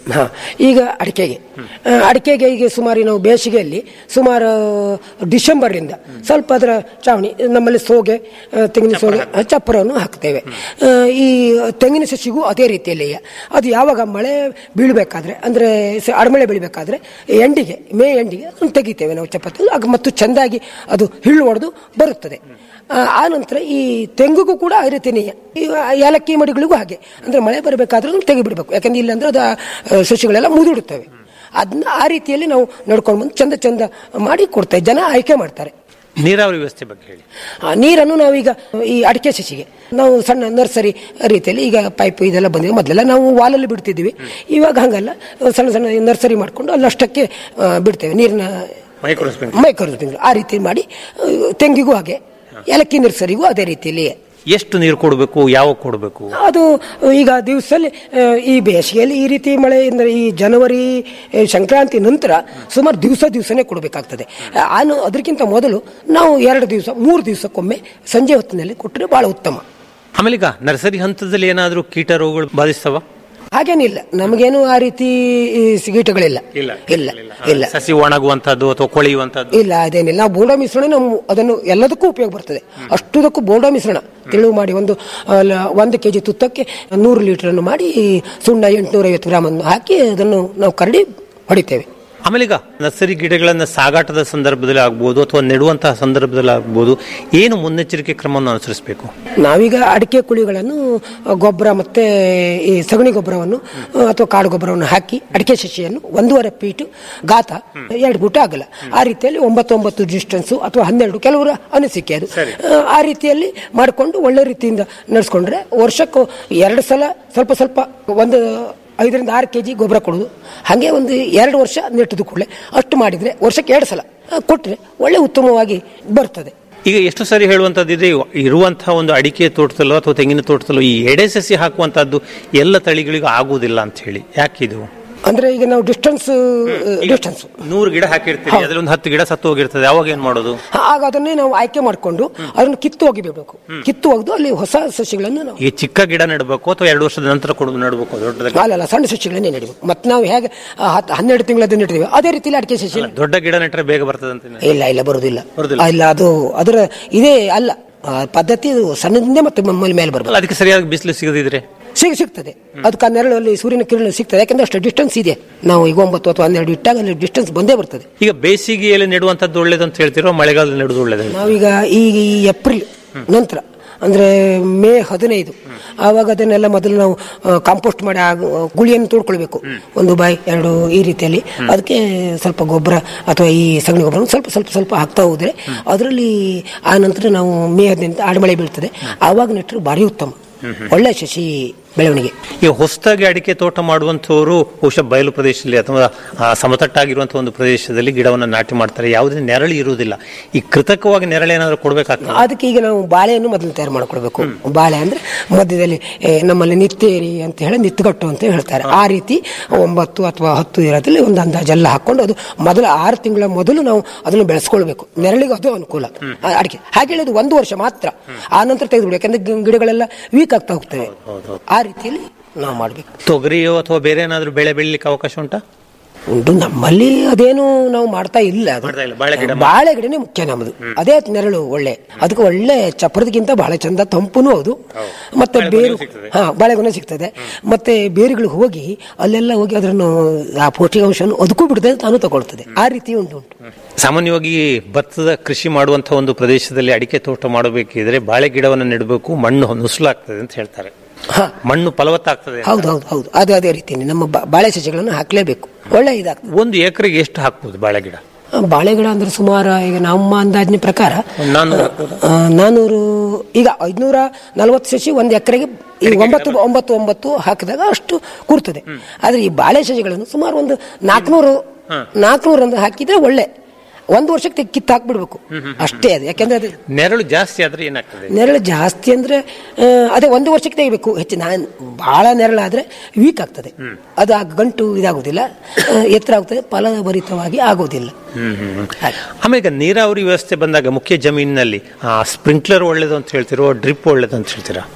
ಹಾ ಈಗ ಅಡಿಕೆಗೆ ಆ, ಅಡಿಕೆಗೆ ಈಗ ಸುಮಾರು ನಾವು ಬೇಸಿಗೆಯಲ್ಲಿ ಸುಮಾರು ಡಿಸೆಂಬರ್ನಿಂದ ಸ್ವಲ್ಪ ಅದರ ಚಾವಣಿ ನಮ್ಮಲ್ಲಿ ಸೋಗೆ ಆ, ತೆಂಗಿನ ಸೋಗೆ ಆ, ಚಪ್ಪರವನ್ನು ಹಾಕ್ತೇವೆ ಆ, ಈ ತೆಂಗಿನ ಸಸಿಗೂ ಅದೇ ರೀತಿಯಲ್ಲಿ ಅದು ಯಾವಾಗ ಮಳೆ ಬೀಳಬೇಕಾದ್ರೆ ಅಂದರೆ ಅಡಮಳೆ ಬೀಳಬೇಕಾದ್ರೆ ಎಂಡಿಗೆ ಮೇ ಎಂಡಿಗೆ ಅದನ್ನು ತೆಗಿತೇವೆ ನಾವು ಚಪ್ಪತ್ತು ಆಗ ಮತ್ತು ಚೆಂದಾಗಿ ಅದು ಹಿಳ್ಳು ಹೊಡೆದು ಬರುತ್ತದೆ ಆ, ಆ ನಂತರ ಈ ತೆಂಗುಗೂ ಕೂಡ ಆ ರೀತಿನೇ ಈ ಏಲಕ್ಕಿ ಮಡಿಗಳಿಗೂ ಹಾಗೆ ಅಂದ್ರೆ ಮಳೆ ಬರಬೇಕಾದ್ರೂ ಅದನ್ನು ತೆಗಿಬಿಡ್ಬೇಕು ಯಾಕಂದ್ರೆ ಇಲ್ಲಾಂದ್ರೆ ಅದು ಆ, ಸಸಿಗಳೆಲ್ಲ ಮುದುಡುತ್ತವೆ ಅದನ್ನ ಆ ರೀತಿಯಲ್ಲಿ ನಾವು ನಡ್ಕೊಂಡು ಬಂದು ಚಂದ ಚಂದ ಮಾಡಿ ಕೊಡ್ತೇವೆ ಜನ ಆಯ್ಕೆ ಮಾಡ್ತಾರೆ ನೀರಾವರಿ ವ್ಯವಸ್ಥೆ ಬಗ್ಗೆ ಹೇಳಿ ಆ ನೀರನ್ನು ನಾವೀಗ ಈ ಅಡಿಕೆ ಸಸಿಗೆ ನಾವು ಸಣ್ಣ ನರ್ಸರಿ ರೀತಿಯಲ್ಲಿ ಈಗ ಪೈಪ್ ಇದೆಲ್ಲ ಬಂದಿದೆ ಮೊದಲೆಲ್ಲ ನಾವು ವಾಲಲ್ಲಿ ಬಿಡ್ತಿದ್ವಿ ಇವಾಗ ಹಂಗಲ್ಲ ಸಣ್ಣ ಸಣ್ಣ ನರ್ಸರಿ ಮಾಡಿಕೊಂಡು ಅಲ್ಲಷ್ಟಕ್ಕೆ ಆ, ಬಿಡ್ತೇವೆ ನೀರಿನ ಮೈಕ್ರೋ ಸ್ಪ್ರಿಂಕ್ಲರ್. ಮೈಕ್ರೋ ಸ್ಪ್ರಿಂಕ್ಲರ್ ಆ ರೀತಿ ಮಾಡಿ ಆ, ತೆಂಗಿಗೂ ಹಾಗೆ ಏಲಕ್ಕಿ ನರ್ಸರಿಗೂ ಅದೇ ರೀತಿಯಲ್ಲಿ ಎಷ್ಟು ನೀರು ಕೊಡಬೇಕು ಯಾವಾಗ ಕೊಡಬೇಕು ಅದು ಈಗ ದಿವಸದಲ್ಲಿ ಆ, ಈ ಬೇಸಿಗೆಯಲ್ಲಿ ಈ ರೀತಿ ಮಳೆ ಅಂದರೆ ಈ ಜನವರಿ ಆ, ಸಂಕ್ರಾಂತಿ ನಂತರ ಸುಮಾರು ದಿವಸ ದಿವಸನೇ ಕೊಡಬೇಕಾಗ್ತದೆ ಆನು ಅದಕ್ಕಿಂತ ಮೊದಲು ನಾವು ಎರಡು ದಿವಸ ಮೂರು ದಿವಸಕ್ಕೊಮ್ಮೆ ಸಂಜೆ ಹೊತ್ತಿನಲ್ಲಿ ಕೊಟ್ಟರೆ ಬಹಳ ಉತ್ತಮ ಆಮೇಲೆ ಈಗ ನರ್ಸರಿ ಹಂತದಲ್ಲಿ ಏನಾದರೂ ಕೀಟ ರೋಗಗಳು ಬಾಧಿಸ್ತವ ಹಾಗೇನಿಲ್ಲ ನಮಗೇನು ಆ ರೀತಿ ಈ ಸಿಗೀಟಗಳಿಲ್ಲ ಇಲ್ಲ ಇಲ್ಲ ಸಸಿ ಒಣಗುವಂತದ್ದು ಅಥವಾ ಕೊಳೆಯುವಂತದ್ದು ಇಲ್ಲ ಅದೇನಿಲ್ಲ ನಾವು ಬೋರ್ಡೋ ಮಿಶ್ರಣ ನಾವು ಅದನ್ನು ಎಲ್ಲದಕ್ಕೂ ಉಪಯೋಗ ಬರ್ತದೆ ಅಷ್ಟುದಕ್ಕೂ ಬೋರ್ಡೋ ಮಿಶ್ರಣ ತೆಳು ಮಾಡಿ ಒಂದು ಅಲ್ಲ, ಒಂದು ಕೆಜಿ ತುತ್ತಕ್ಕೆ ನೂರು ಲೀಟರ್ ಮಾಡಿ ಸುಣ್ಣ ಎಂಟುನೂರೈವತ್ತು ಗ್ರಾಮ್ ಅನ್ನು ಹಾಕಿ ಅದನ್ನು ನಾವು ಕರಡಿ ಹೊಡಿತೇವೆ ಆಮೇಲೆ ಈಗ ನರ್ಸರಿ ಗಿಡಗಳನ್ನ ಸಾಗಾಟದ ಸಂದರ್ಭದಲ್ಲಿ ಆಗ್ಬೋದು ಅಥವಾ ನೆಡುವಂತಹ ಸಂದರ್ಭದಲ್ಲಿ ಆಗ್ಬೋದು ಏನು ಮುನ್ನೆಚ್ಚರಿಕೆ ಕ್ರಮವನ್ನು ಅನುಸರಿಸಬೇಕು ನಾವೀಗ ಅಡಿಕೆ ಕುಳಿಗಳನ್ನು ಅ, ಗೊಬ್ಬರ ಮತ್ತೆ ಈ ಸಗಣಿ ಗೊಬ್ಬರವನ್ನು ಅ, ಅಥವಾ ಕಾಡು ಗೊಬ್ಬರವನ್ನು ಹಾಕಿ ಅಡಿಕೆ ಸಸಿಯನ್ನು ಒಂದೂವರೆ ಫೀಟ್ ಗಾತ ಎರಡು ಫೂಟ್ ಆಗಲ್ಲ ಆ ರೀತಿಯಲ್ಲಿ ಒಂಬತ್ತು ಒಂಬತ್ತು ಡಿಸ್ಟೆನ್ಸ್ ಅಥವಾ ಹನ್ನೆರಡು ಕೆಲವರ ಅನಿಸಿಕೆ ಅದು ಅ, ಆ ರೀತಿಯಲ್ಲಿ ಮಾಡಿಕೊಂಡು ಒಳ್ಳೆ ರೀತಿಯಿಂದ ನಡೆಸ್ಕೊಂಡ್ರೆ ವರ್ಷಕ್ಕೂ ಎರಡು ಸಲ ಸ್ವಲ್ಪ ಸ್ವಲ್ಪ ಒಂದು ಐದರಿಂದ ಆರು ಕೆ ಜಿ ಗೊಬ್ಬರ ಕೊಡೋದು ಹಾಗೆ ಒಂದು ಎರಡು ವರ್ಷ ನೆಟ್ಟದು ಕೂಡಲೇ ಅಷ್ಟು ಮಾಡಿದರೆ ವರ್ಷಕ್ಕೆ ಎರಡು ಸಲ ಕೊಟ್ಟರೆ ಒಳ್ಳೆ ಉತ್ತಮವಾಗಿ ಬರ್ತದೆ ಈಗ ಎಷ್ಟು ಸರಿ ಹೇಳುವಂತದ್ದು ಇದೆ ಇರುವಂತಹ ಒಂದು ಅಡಿಕೆ ತೋಟದಲ್ಲೋ ಅಥವಾ ತೆಂಗಿನ ತೋಟದಲ್ಲೋ ಈ ಎಡೆ ಸಸಿ ಹಾಕುವಂತದ್ದು ಎಲ್ಲ ತಳಿಗಳಿಗೂ ಆಗುವುದಿಲ್ಲ ಅಂತ ಹೇಳಿ ಯಾಕಿದು ಅಂದ್ರೆ ಈಗ ನಾವು ಡಿಸ್ಟೆನ್ಸ್ ಡಿಸ್ಟೆನ್ಸ್ ನೂರು ಗಿಡ ಹಾಕಿರ್ತೀವಿ ಅದ್ರಲ್ಲಿ ಒಂದು ಹತ್ತು ಗಿಡ ಸತ್ತು ಹೋಗಿರ್ತದೆ ಅವಾಗ ಏನ್ ಮಾಡೋದು ಆಗ ಅದನ್ನೇ ನಾವು ಆಯ್ಕೆ ಮಾಡಿಕೊಂಡು ಅದನ್ನು ಕಿತ್ತು ಹೋಗಿಬಿಡ್ಬೇಕು ಕಿತ್ತು ಒಗೆದು ಅಲ್ಲಿ ಹೊಸ ಸಸಿಗಳನ್ನು ನಾವು ಈ ಚಿಕ್ಕ ಗಿಡ ನೆಡಬೇಕು ಅಥವಾ ಎರಡು ವರ್ಷದ ನಂತರ ಕೊಡೋದು ನೆಡಬೇಕು ದೊಡ್ಡದಾಗಿ ಅಲ್ಲಲ್ಲ ಸಣ್ಣ ಸಸಿಗಳನ್ನೇ ನೆಡಬೇಕು ಮತ್ತೆ ನಾವು ಹೇಗೆ ಆ, ಹತ್ತು ಹನ್ನೆರಡು ತಿಂಗಳದ್ದು ನೆಟ್ಟಿದ್ದೀವಿ ಅದೇ ರೀತಿಯಲ್ಲಿ ಅಡಿಕೆ ಸಸಿ ದೊಡ್ಡ ಗಿಡ ನೆಟ್ರೆ ಬೇಗ ಬರ್ತದೆ ಅಂತ ಇಲ್ಲ ಇಲ್ಲ ಬರುದಿಲ್ಲ ಬರುದಿಲ್ಲ. ಇಲ್ಲ ಅದು ಅದರ ಇದೇ ಅಲ್ಲ ಆ, ಪದ್ಧತಿ ಅದು ಸಣ್ಣದಿಂದ ಮತ್ತೆ ಮೇಲೆ ಮೇಲೆ ಬರಬೇಕು ಅಲ್ಲ ಅದಕ್ಕೆ ಸರಿಯಾಗಿ ಬಿಸಿಲು ಸಿಗದಿದ್ರೆ ಸಿಗ ಸಿಗ್ತದೆ ಅದಕ್ಕೆ ಆ ನೆರಳಲ್ಲಿ ಸೂರ್ಯನ ಕಿರಣ ಸಿಗ್ತದೆ ಯಾಕಂದ್ರೆ ಅಷ್ಟು ಡಿಸ್ಟೆನ್ಸ್ ಇದೆ ನಾವು ಈಗ ಒಂಬತ್ತು ಅಥವಾ ಹನ್ನೆರಡು ಇಟ್ಟಾಗ ಅಲ್ಲಿ ಡಿಸ್ಟೆನ್ಸ್ ಬಂದೇ ಬರ್ತದೆ ಈಗ ಬೇಸಿಗೆಯಲ್ಲಿ ನೆಡುವಂತದ್ದು ಒಳ್ಳೇದು ಅಂತ ಹೇಳ್ತಿರೋ ಮಳೆಗಾಲದಲ್ಲಿ ನೆಡುವುದು ಒಳ್ಳೇದು ನಾವೀಗ ಈ ಈ ಏಪ್ರಿಲ್ ನಂತರ ಅಂದ್ರೆ ಮೇ ಹದಿನೈದು ಆವಾಗ ಅದನ್ನೆಲ್ಲ ಮೊದಲು ನಾವು ಕಾಂಪೋಸ್ಟ್ ಮಾಡಿ ಆ ಗುಳಿಯನ್ನು ತೋಡ್ಕೊಳ್ಬೇಕು ಒಂದು ಬಾಯಿ ಎರಡು ಈ ರೀತಿಯಲ್ಲಿ ಅದಕ್ಕೆ ಸ್ವಲ್ಪ ಗೊಬ್ಬರ ಅಥವಾ ಈ ಸಗಣಿ ಗೊಬ್ಬರ ಸ್ವಲ್ಪ ಸ್ವಲ್ಪ ಸ್ವಲ್ಪ ಹಾಕ್ತಾ ಹೋದ್ರೆ ಅದರಲ್ಲಿ ಆ ನಂತರ ನಾವು ಮೇ ಹದಿನೈದು ಆಡಮಳೆ ಬೀಳ್ತದೆ ಆವಾಗ ನೆಟ್ಟರು ಭಾರಿ ಉತ್ತಮ ಒಳ್ಳೆ ಶಶಿ ಬೆಳವಣಿಗೆ ಈಗ ಹೊಸದಾಗಿ ಅಡಿಕೆ ತೋಟ ಮಾಡುವಂತವರು ಬಹುಶಃ ಬಯಲು ಪ್ರದೇಶದಲ್ಲಿ ಅಥವಾ ಆ, ಸಮತಟ್ಟಾಗಿರುವಂತಹ ಒಂದು ಪ್ರದೇಶದಲ್ಲಿ ಗಿಡವನ್ನು ನಾಟಿ ಮಾಡ್ತಾರೆ ಯಾವುದೇ ನೆರಳು ಇರುವುದಿಲ್ಲ ಈ ಕೃತಕವಾಗಿ ನೆರಳು ಏನಾದರೂ ಕೊಡಬೇಕಾಗ್ತದೆ ಅದಕ್ಕೆ ಈಗ ನಾವು ಬಾಳೆಯನ್ನು ಮೊದಲು ತಯಾರು ಮಾಡ್ಕೊಳ್ಬೇಕು ಬಾಳೆ ಅಂದ್ರೆ ಮಧ್ಯದಲ್ಲಿ ಏ, ನಮ್ಮಲ್ಲಿ ನಿತ್ತೇರಿ ಅಂತ ಹೇಳಿ ನಿತ್ತುಗಟ್ಟು ಅಂತ ಹೇಳ್ತಾರೆ ಆ ರೀತಿ ಒಂಬತ್ತು ಅಥವಾ ಹತ್ತು ಇರೋದ್ರಲ್ಲಿ ಒಂದು ಅಂದಾಜೆಲ್ಲ ಹಾಕೊಂಡು ಅದು ಮೊದಲ ಆರು ತಿಂಗಳ ಮೊದಲು ನಾವು ಅದನ್ನು ಬೆಳೆಸ್ಕೊಳ್ಬೇಕು ನೆರಳಿಗೆ ಅದು ಅನುಕೂಲ ಆ ಅಡಿಕೆ ಹಾಗೆ ಹೇಳಿದ್ದು ಒಂದು ವರ್ಷ ಮಾತ್ರ ಆ ನಂತರ ತೆಗೆದುಬಿಡಿ ಯಾಕಂದ್ರೆ ಗಿ- ಗಿಡಗಳೆಲ್ಲ ವೀಕ್ ಆಗ್ತಾ ಹೋಗ್ತವೆ ಆ ರೀತಿಯಲ್ಲಿ ನಾವು ಮಾಡಬೇಕು ತೊಗರಿಯೋ ಅಥವಾ ಬೇರೆ ಏನಾದರೂ ಬೆಳೆ ಬೆಳಿಲಿಕ್ಕೆ ಅವಕಾಶ ಉಂಟಾ ಉಂಟು ನಮ್ಮಲ್ಲಿ ಅದೇನು ನಾವು ಮಾಡ್ತಾ ಇಲ್ಲ ಅದು. ಮಾಡ್ತಾ ಇಲ್ಲ, ಬಾಳೆ ಗಿಡ ಬಾಳೆ ಗಿಡನೇ ಮುಖ್ಯ ನಮ್ಮದು ಅದೇ ನೆರಳು ಒಳ್ಳೆ ಅದಕ್ಕೆ ಒಳ್ಳೆ ಚಪ್ಪರದಕ್ಕಿಂತ ಬಹಳ ಚಂದ ತಂಪುನೂ ಅದು ಮತ್ತೆ ಬೇರು ಹಾ ಬಾಳೆಗೊನೆ ಸಿಗ್ತದೆ ಮತ್ತೆ ಬೇರುಗಳು ಹೋಗಿ ಅಲ್ಲೆಲ್ಲ ಹೋಗಿ ಅದನ್ನು ಆ ಪೌಷ್ಟಿಕಾಂಶವನ್ನು ಅದಕ್ಕೂ ಬಿಡ್ತದೆ ತಾನು ತಗೊಳ್ತದೆ ಆ ರೀತಿ ಉಂಟು ಉಂಟು ಸಾಮಾನ್ಯವಾಗಿ ಭತ್ತದ ಕೃಷಿ ಮಾಡುವಂತಹ ಒಂದು ಪ್ರದೇಶದಲ್ಲಿ ಅಡಿಕೆ ತೋಟ ಮಾಡಬೇಕಿದ್ರೆ ಬಾಳೆ ಗಿಡವನ್ನು ನೆಡಬೇಕು ಮಣ್ಣು ನುಸುಲಾಗ್ತದೆ ಅಂತ ಹೇಳ್ತಾರೆ ಹಾ ಮಣ್ಣು ಫಲವತ್ತಾಗ್ತದೆ ಹೌದು ಹೌದು ಹೌದು ಅದು ಅದೇ ರೀತಿ ನಮ್ಮ ಬಾ- ಬಾಳೆ ಸಸ್ಯಗಳನ್ನು ಹಾಕ್ಲೇಬೇಕು ಒಳ್ಳೆ ಇದಾಗ್ತದೆ ಒಂದು ಎಕರೆಗೆ ಎಷ್ಟು ಹಾಕ್ಬೋದು ಬಾಳೆ ಗಿಡ ಆ, ಬಾಳೆ ಗಿಡ ಅಂದ್ರೆ ಸುಮಾರು ಈಗ ನಮ್ಮ ಅಂದಾಜಿನ ಪ್ರಕಾರ ನಾನ್ನೂರು ಹಾಕ್ಬೋದಾ? ಆ, ನಾನೂರು ಈಗ ಐದ್ನೂರ ನಲವತ್ತು ಸಸಿ ಒಂದು ಎಕರೆಗೆ ಈ ಒಂಬತ್ತು ಒಂಬತ್ತು ಒಂಬತ್ತು ಹಾಕಿದಾಗ ಅಷ್ಟು ಕೂರ್ತದೆ ಆದ್ರೆ ಈ ಬಾಳೆ ಸಸಿಗಳನ್ನು ಸುಮಾರು ಒಂದು ನಾಲ್ಕುನೂರು ನಾಲ್ಕುನೂರು ಒಂದು ಹಾಕಿದ್ರೆ ಒಳ್ಳೆ ಒಂದು ವರ್ಷಕ್ಕೆ ಕಿತ್ತು ಹಾಕ್ಬಿಡ್ಬೇಕು ಅಷ್ಟೇ ಅದು ಯಾಕಂದ್ರೆ ಅದು ನೆರಳು ಜಾಸ್ತಿ ಆದ್ರೆ ಏನಾಗ್ತದೆ ನೆರಳು ಜಾಸ್ತಿ ಅಂದ್ರೆ ಆ, ಅದೇ ಒಂದು ವರ್ಷಕ್ಕೆ ತೆಗಿಬೇಕು ಹೆಚ್ಚು ನಾನು ಬಹಳ ನೆರಳಾದ್ರೆ ವೀಕ್ ಆಗ್ತದೆ ಅದು ಆ ಗಂಟು ಇದಾಗುದಿಲ್ಲ ಆ, ಎತ್ತರ ಆಗ್ತದೆ ಫಲಭರಿತವಾಗಿ ಆಗೋದಿಲ್ಲ ಹಾಗೆ. ಆಮೇಲೆ ಈಗ ನೀರಾವರಿ ವ್ಯವಸ್ಥೆ ಬಂದಾಗ ಮುಖ್ಯ ಜಮೀನಿನಲ್ಲಿ ಸ್ಪ್ರಿಂಕ್ಲರ್ ಒಳ್ಳೇದು ಅಂತ ಹೇಳ್ತಿರೋ ಡ್ರಿಪ್ ಒಳ್ಳೇದು ಅಂತ ಹೇಳ್ತೀರಾ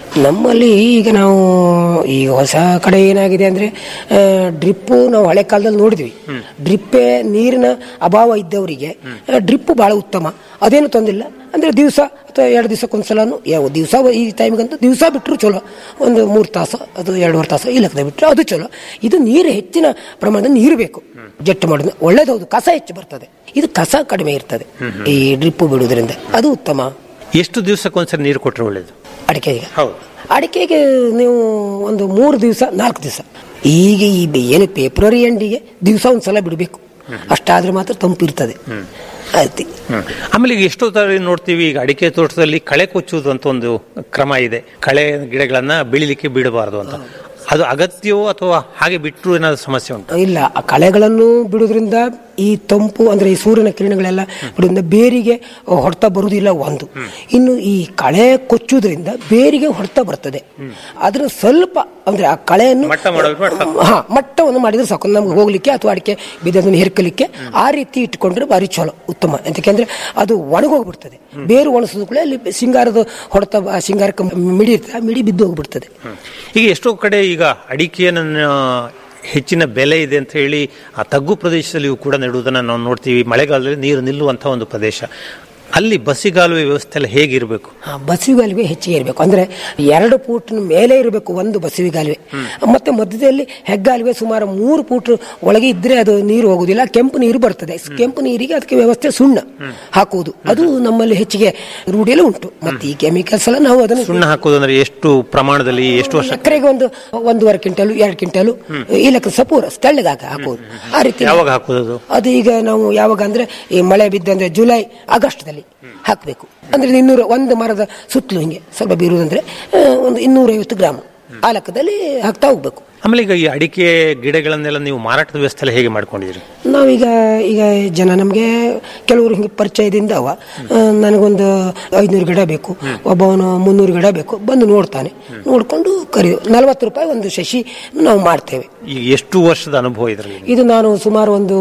ನಮ್ಮಲ್ಲಿ ಈಗ ನಾವು ಈಗ ಹೊಸ ಕಡೆ ಏನಾಗಿದೆ ಅಂದ್ರೆ ಡ್ರಿಪ್ಪು ನಾವು ಹಳೆ ಕಾಲದಲ್ಲಿ ನೋಡಿದ್ವಿ ಡ್ರಿಪ್ಪೇ ನೀರಿನ ಅಭಾವ ಇದ್ದವರಿಗೆ ಡ್ರಿಪ್ ಬಹಳ ಉತ್ತಮ ಅದೇನು ತೊಂದಿಲ್ಲ ಅಂದ್ರೆ ದಿವಸ ಅಥವಾ ಎರಡು ದಿವಸಕ್ಕೊಂದ್ಸಲನು ಯಾವ ದಿವಸ ಈ ಟೈಮ್ಗಂತೂ ದಿವಸ ಬಿಟ್ಟರು ಚಲೋ ಒಂದು ಮೂರು ತಾಸು ಅದು ಎರಡೂವರೆ ತಾಸು ಈ ಲೆಕ್ಕದ ಬಿಟ್ಟರೆ ಅದು ಚಲೋ ಇದು ನೀರು ಹೆಚ್ಚಿನ ಪ್ರಮಾಣದ ನೀರು ಬೇಕು ಜಟ್ಟು ಮಾಡೋದು ಒಳ್ಳೇದೌದು ಕಸ ಹೆಚ್ಚು ಬರ್ತದೆ ಇದು ಕಸ ಕಡಿಮೆ ಇರ್ತದೆ ಈ ಡ್ರಿಪ್ಪು ಬಿಡುವುದರಿಂದ ಅದು ಉತ್ತಮ ಎಷ್ಟು ದಿವಸಕ್ಕೊಂದ್ಸರಿ ನೀರು ಕೊಟ್ಟರೆ ಒಳ್ಳೇದು ಅಡಿಕೆಗೆ ಹೌದು ಅಡಿಕೆಗೆ ನೀವು ಒಂದು ಮೂರು ದಿವಸ ನಾಲ್ಕು ದಿವಸ ಈಗ ಈ ಬೆ- ಏನು ಫೆಬ್ರವರಿ ಎಂಡಿಗೆ ದಿವಸ ಒಂದ್ಸಲ ಬಿಡಬೇಕು ಅಷ್ಟಾದ್ರೆ ಮಾತ್ರ ತಂಪು ಇರ್ತದೆ ಆಯ್ತು ಆಮೇಲೆ ಈಗ ಎಷ್ಟೋ ತರ ನೋಡ್ತೀವಿ ಈಗ ಅಡಿಕೆ ತೋಟದಲ್ಲಿ ಕಳೆ ಕೊಚ್ಚುವುದು ಅಂತ ಒಂದು ಕ್ರಮ ಇದೆ ಕಳೆ ಗಿಡಗಳನ್ನ ಬೆಳಿಲಿಕ್ಕೆ ಬಿಡಬಾರದು ಅಂತ ಅದು ಅಗತ್ಯವೋ ಅಥವಾ ಹಾಗೆ ಬಿಟ್ಟರು ಏನಾದ್ರು ಸಮಸ್ಯೆ ಉಂಟು ಇಲ್ಲ ಆ ಕಳೆಗಳನ್ನು ಬಿಡುವುದರಿಂದ ಈ ತಂಪು ಅಂದ್ರೆ ಈ ಸೂರ್ಯನ ಕಿರಣಗಳೆಲ್ಲ ಬಿಡುವುದರಿಂದ ಬೇರಿಗೆ ಹೊಡೆತ ಬರುವುದಿಲ್ಲ ಒಂದು ಇನ್ನು ಈ ಕಳೆ ಕೊಚ್ಚುವುದರಿಂದ ಬೇರಿಗೆ ಹೊಡೆತ ಬರ್ತದೆ ಅದ್ರ ಸ್ವಲ್ಪ ಅಂದ್ರೆ ಆ ಕಳೆಯನ್ನು ಮಟ್ಟ ಮಾಡಲು ಮಾಡ್ತಾರೆ. ಹಾ ಮಟ್ಟವನ್ನು ಮಾಡಿದ್ರೆ ಸಾಕು ನಮ್ಗೆ ಹೋಗ್ಲಿಕ್ಕೆ ಅಥವಾ ಅಡಿಕೆ ಬಿದ್ದದನ್ನು ಹೆರ್ಕಲಿಕ್ಕೆ ಆ ರೀತಿ ಇಟ್ಕೊಂಡ್ರೆ ಭಾರಿ ಚಲೋ ಉತ್ತಮ ಯಾಕೆಂದ್ರೆ ಅದು ಒಣಗೋಗ್ಬಿಡ್ತದೆ ಬೇರು ಒಣಸಿದ ಕೂಡ ಅಲ್ಲಿ ಸಿಂಗಾರದ ಹೊಡೆತ ಆ ಸಿಂಗಾರಕ್ಕೆ ಮಿಡಿ ಇರ್ತದೆ ಆ ಮಿಡಿ ಬಿದ್ದು ಹೋಗ್ಬಿಡ್ತದೆ ಈಗ ಎಷ್ಟೋ ಕಡೆ ಈಗ ಅಡಿಕೆಯನ್ನು ಹೆಚ್ಚಿನ ಬೆಲೆ ಇದೆ ಅಂತ ಹೇಳಿ ಆ ತಗ್ಗು ಪ್ರದೇಶದಲ್ಲಿಯೂ ಕೂಡ ನೆಡುವುದನ್ನು ನಾವು ನೋಡ್ತೀವಿ ಮಳೆಗಾಲದಲ್ಲಿ ನೀರು ನಿಲ್ಲುವಂತಹ ಒಂದು ಪ್ರದೇಶ ಅಲ್ಲಿ ಬಸಿಗಾಲುವೆ ವ್ಯವಸ್ಥೆ ಎಲ್ಲ ಹೇಗಿರಬೇಕು ಆ, ಬಸಿಗಾಲುವೆ ಹೆಚ್ಚಿಗೆ ಇರಬೇಕು ಅಂದ್ರೆ ಎರಡು ಫೂಟ್ನ ಮೇಲೆ ಇರಬೇಕು ಒಂದು ಬಸವಿಗಾಲುವೆ ಮತ್ತೆ ಮಧ್ಯದಲ್ಲಿ ಹೆಗ್ಗಾಲುವೆ ಸುಮಾರು ಮೂರು ಫೂಟ್ ಒಳಗೆ ಇದ್ರೆ ಅದು ನೀರು ಹೋಗುದಿಲ್ಲ ಕೆಂಪು ನೀರು ಬರ್ತದೆ ಕೆಂಪು ನೀರಿಗೆ ಅದಕ್ಕೆ ವ್ಯವಸ್ಥೆ ಸುಣ್ಣ ಹಾಕುವುದು ಅದು ನಮ್ಮಲ್ಲಿ ಹೆಚ್ಚಿಗೆ ರೂಢಿಯಲ್ಲಿ ಉಂಟು ಮತ್ತೆ ಈ ಕೆಮಿಕಲ್ಸ್ ಎಲ್ಲ ನಾವು ಅದನ್ನು ಸುಣ್ಣ ಹಾಕೋದು ಅಂದ್ರೆ ಎಷ್ಟು ಪ್ರಮಾಣದಲ್ಲಿ ಎಷ್ಟು ವರ್ಷ ಎಕರೆಗೆ ಒಂದು ಒಂದೂವರೆ ಕ್ವಿಂಟಲು ಎರಡು ಕ್ವಿಂಟಲು ಈ ಲೆಕ್ಕ ಸಪೂರ ತೆಳ್ಳಗಾಗ ಹಾಕುವುದು ಆ ರೀತಿ ಯಾವಾಗ ಹಾಕೋದು ಅದು? ಅದು ಈಗ ನಾವು ಯಾವಾಗ ಅಂದ್ರೆ ಈ ಮಳೆ ಬಿದ್ದಂದ್ರೆ ಜುಲೈ ಆಗಸ್ಟ್ದಲ್ಲಿ ಹಾಕಬೇಕು ಅಂದ್ರೆ ಇನ್ನೂರ ಒಂದು ಮರದ ಸುತ್ತಲೂ ಹಿಂಗೆ ಸ್ವಲ್ಪ ಬೀರುವುದಂದ್ರೆ ಆ, ಒಂದು ಇನ್ನೂರೈವತ್ತು ಗ್ರಾಮ್ ಆ ಲೆಕ್ಕದಲ್ಲಿ ಹಾಕ್ತಾ ಹೋಗ್ಬೇಕು ಆಮೇಲೆ ಈಗ ಈ ಅಡಿಕೆ ಗಿಡಗಳನ್ನೆಲ್ಲ ನೀವು ಮಾರಾಟದ ವ್ಯವಸ್ಥೆ ಎಲ್ಲ ಹೇಗೆ ಮಾಡ್ಕೊಂಡಿದ್ದೀರಿ ನಾವೀಗ ಈಗ ಜನ ನಮಗೆ ಕೆಲವರು ಹಿಂಗೆ ಪರಿಚಯದಿಂದ ಅವ ಆ, ನನಗೊಂದು ಐನೂರು ಗಿಡ ಬೇಕು ಒಬ್ಬವನು ಮುನ್ನೂರು ಗಿಡ ಬೇಕು ಬಂದು ನೋಡ್ತಾನೆ ನೋಡ್ಕೊಂಡು ಕರಿ ನಲವತ್ತು ರೂಪಾಯಿ ಒಂದು ಶಶಿ ನಾವು ಮಾಡ್ತೇವೆ ಈಗ ಎಷ್ಟು ವರ್ಷದ ಅನುಭವ ಇದರಲ್ಲಿ ಇದು ನಾನು ಸುಮಾರು ಒಂದು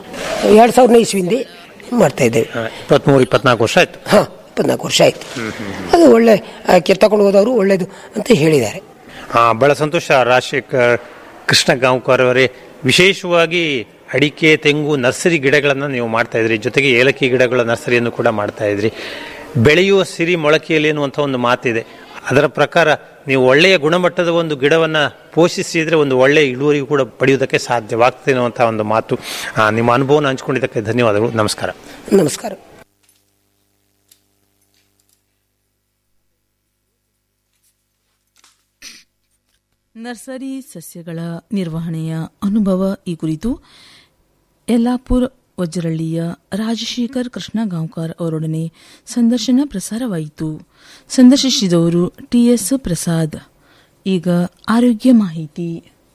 ಎರಡು ಸಾವಿರದ ಇಸ್ವಿಂದ ಮಾಡ್ತಾ ಇದ್ದೇವೆ ಇಪ್ಪತ್ಮೂರು ಇಪ್ಪತ್ನಾಲ್ಕು ವರ್ಷ ಆಯ್ತು ಹಾ ಇಪ್ಪತ್ನಾಲ್ಕು ವರ್ಷ ಆಯ್ತು ಅದು ಒಳ್ಳೆ ಆಕೆ ತಗೊಂಡು ಹೋದವರು ಒಳ್ಳೇದು ಅಂತ ಹೇಳಿದ್ದಾರೆ ಹಾ ಬಹಳ ಸಂತೋಷ ರಾಜಶೇಖರ್ ಕೃಷ್ಣ ಗಾಂವ್ಕರ್ ಅವರೇ ವಿಶೇಷವಾಗಿ ಅಡಿಕೆ ತೆಂಗು ನರ್ಸರಿ ಗಿಡಗಳನ್ನು ನೀವು ಮಾಡ್ತಾ ಇದ್ರಿ ಜೊತೆಗೆ ಏಲಕ್ಕಿ ಗಿಡಗಳ ನರ್ಸರಿಯನ್ನು ಕೂಡ ಮಾಡ್ತಾ ಇದ್ರಿ ಬೆಳೆಯುವ ಸಿರಿ ಮೊಳಕೆಯಲ್ಲಿ ಎನ್ನುವಂಥ ಒಂದು ಮಾತಿದೆ ಅದರ ಪ್ರಕಾರ ನೀವು ಒಳ್ಳೆಯ ಗುಣಮಟ್ಟದ ಒಂದು ಗಿಡವನ್ನು ಪೋಷಿಸಿದ್ರೆ ಒಂದು ಒಳ್ಳೆಯ ಇಳುವರಿ ಕೂಡ ಪಡೆಯುವುದಕ್ಕೆ ಸಾಧ್ಯವಾಗ್ತದೆ ಅನ್ನುವಂಥ ಒಂದು ಮಾತು ಆ, ನಿಮ್ಮ ಅನುಭವನ ಹಂಚಿಕೊಂಡಿದ್ದಕ್ಕೆ ಧನ್ಯವಾದಗಳು ನಮಸ್ಕಾರ ನಮಸ್ಕಾರ ನರ್ಸರಿ ಸಸ್ಯಗಳ ನಿರ್ವಹಣೆಯ ಅನುಭವ ಈ ಕುರಿತು ಯಲ್ಲಾಪುರ್ ವಜ್ರಳ್ಳಿಯ ರಾಜಶೇಖರ್ ಕೃಷ್ಣ ಗಾಂವ್ಕರ್ ಅವರೊಡನೆ ಸಂದರ್ಶನ ಪ್ರಸಾರವಾಯಿತು ಸಂದರ್ಶಿಸಿದವರು ಟಿಎಸ್ ಪ್ರಸಾದ್ ಈಗ ಆರೋಗ್ಯ ಮಾಹಿತಿ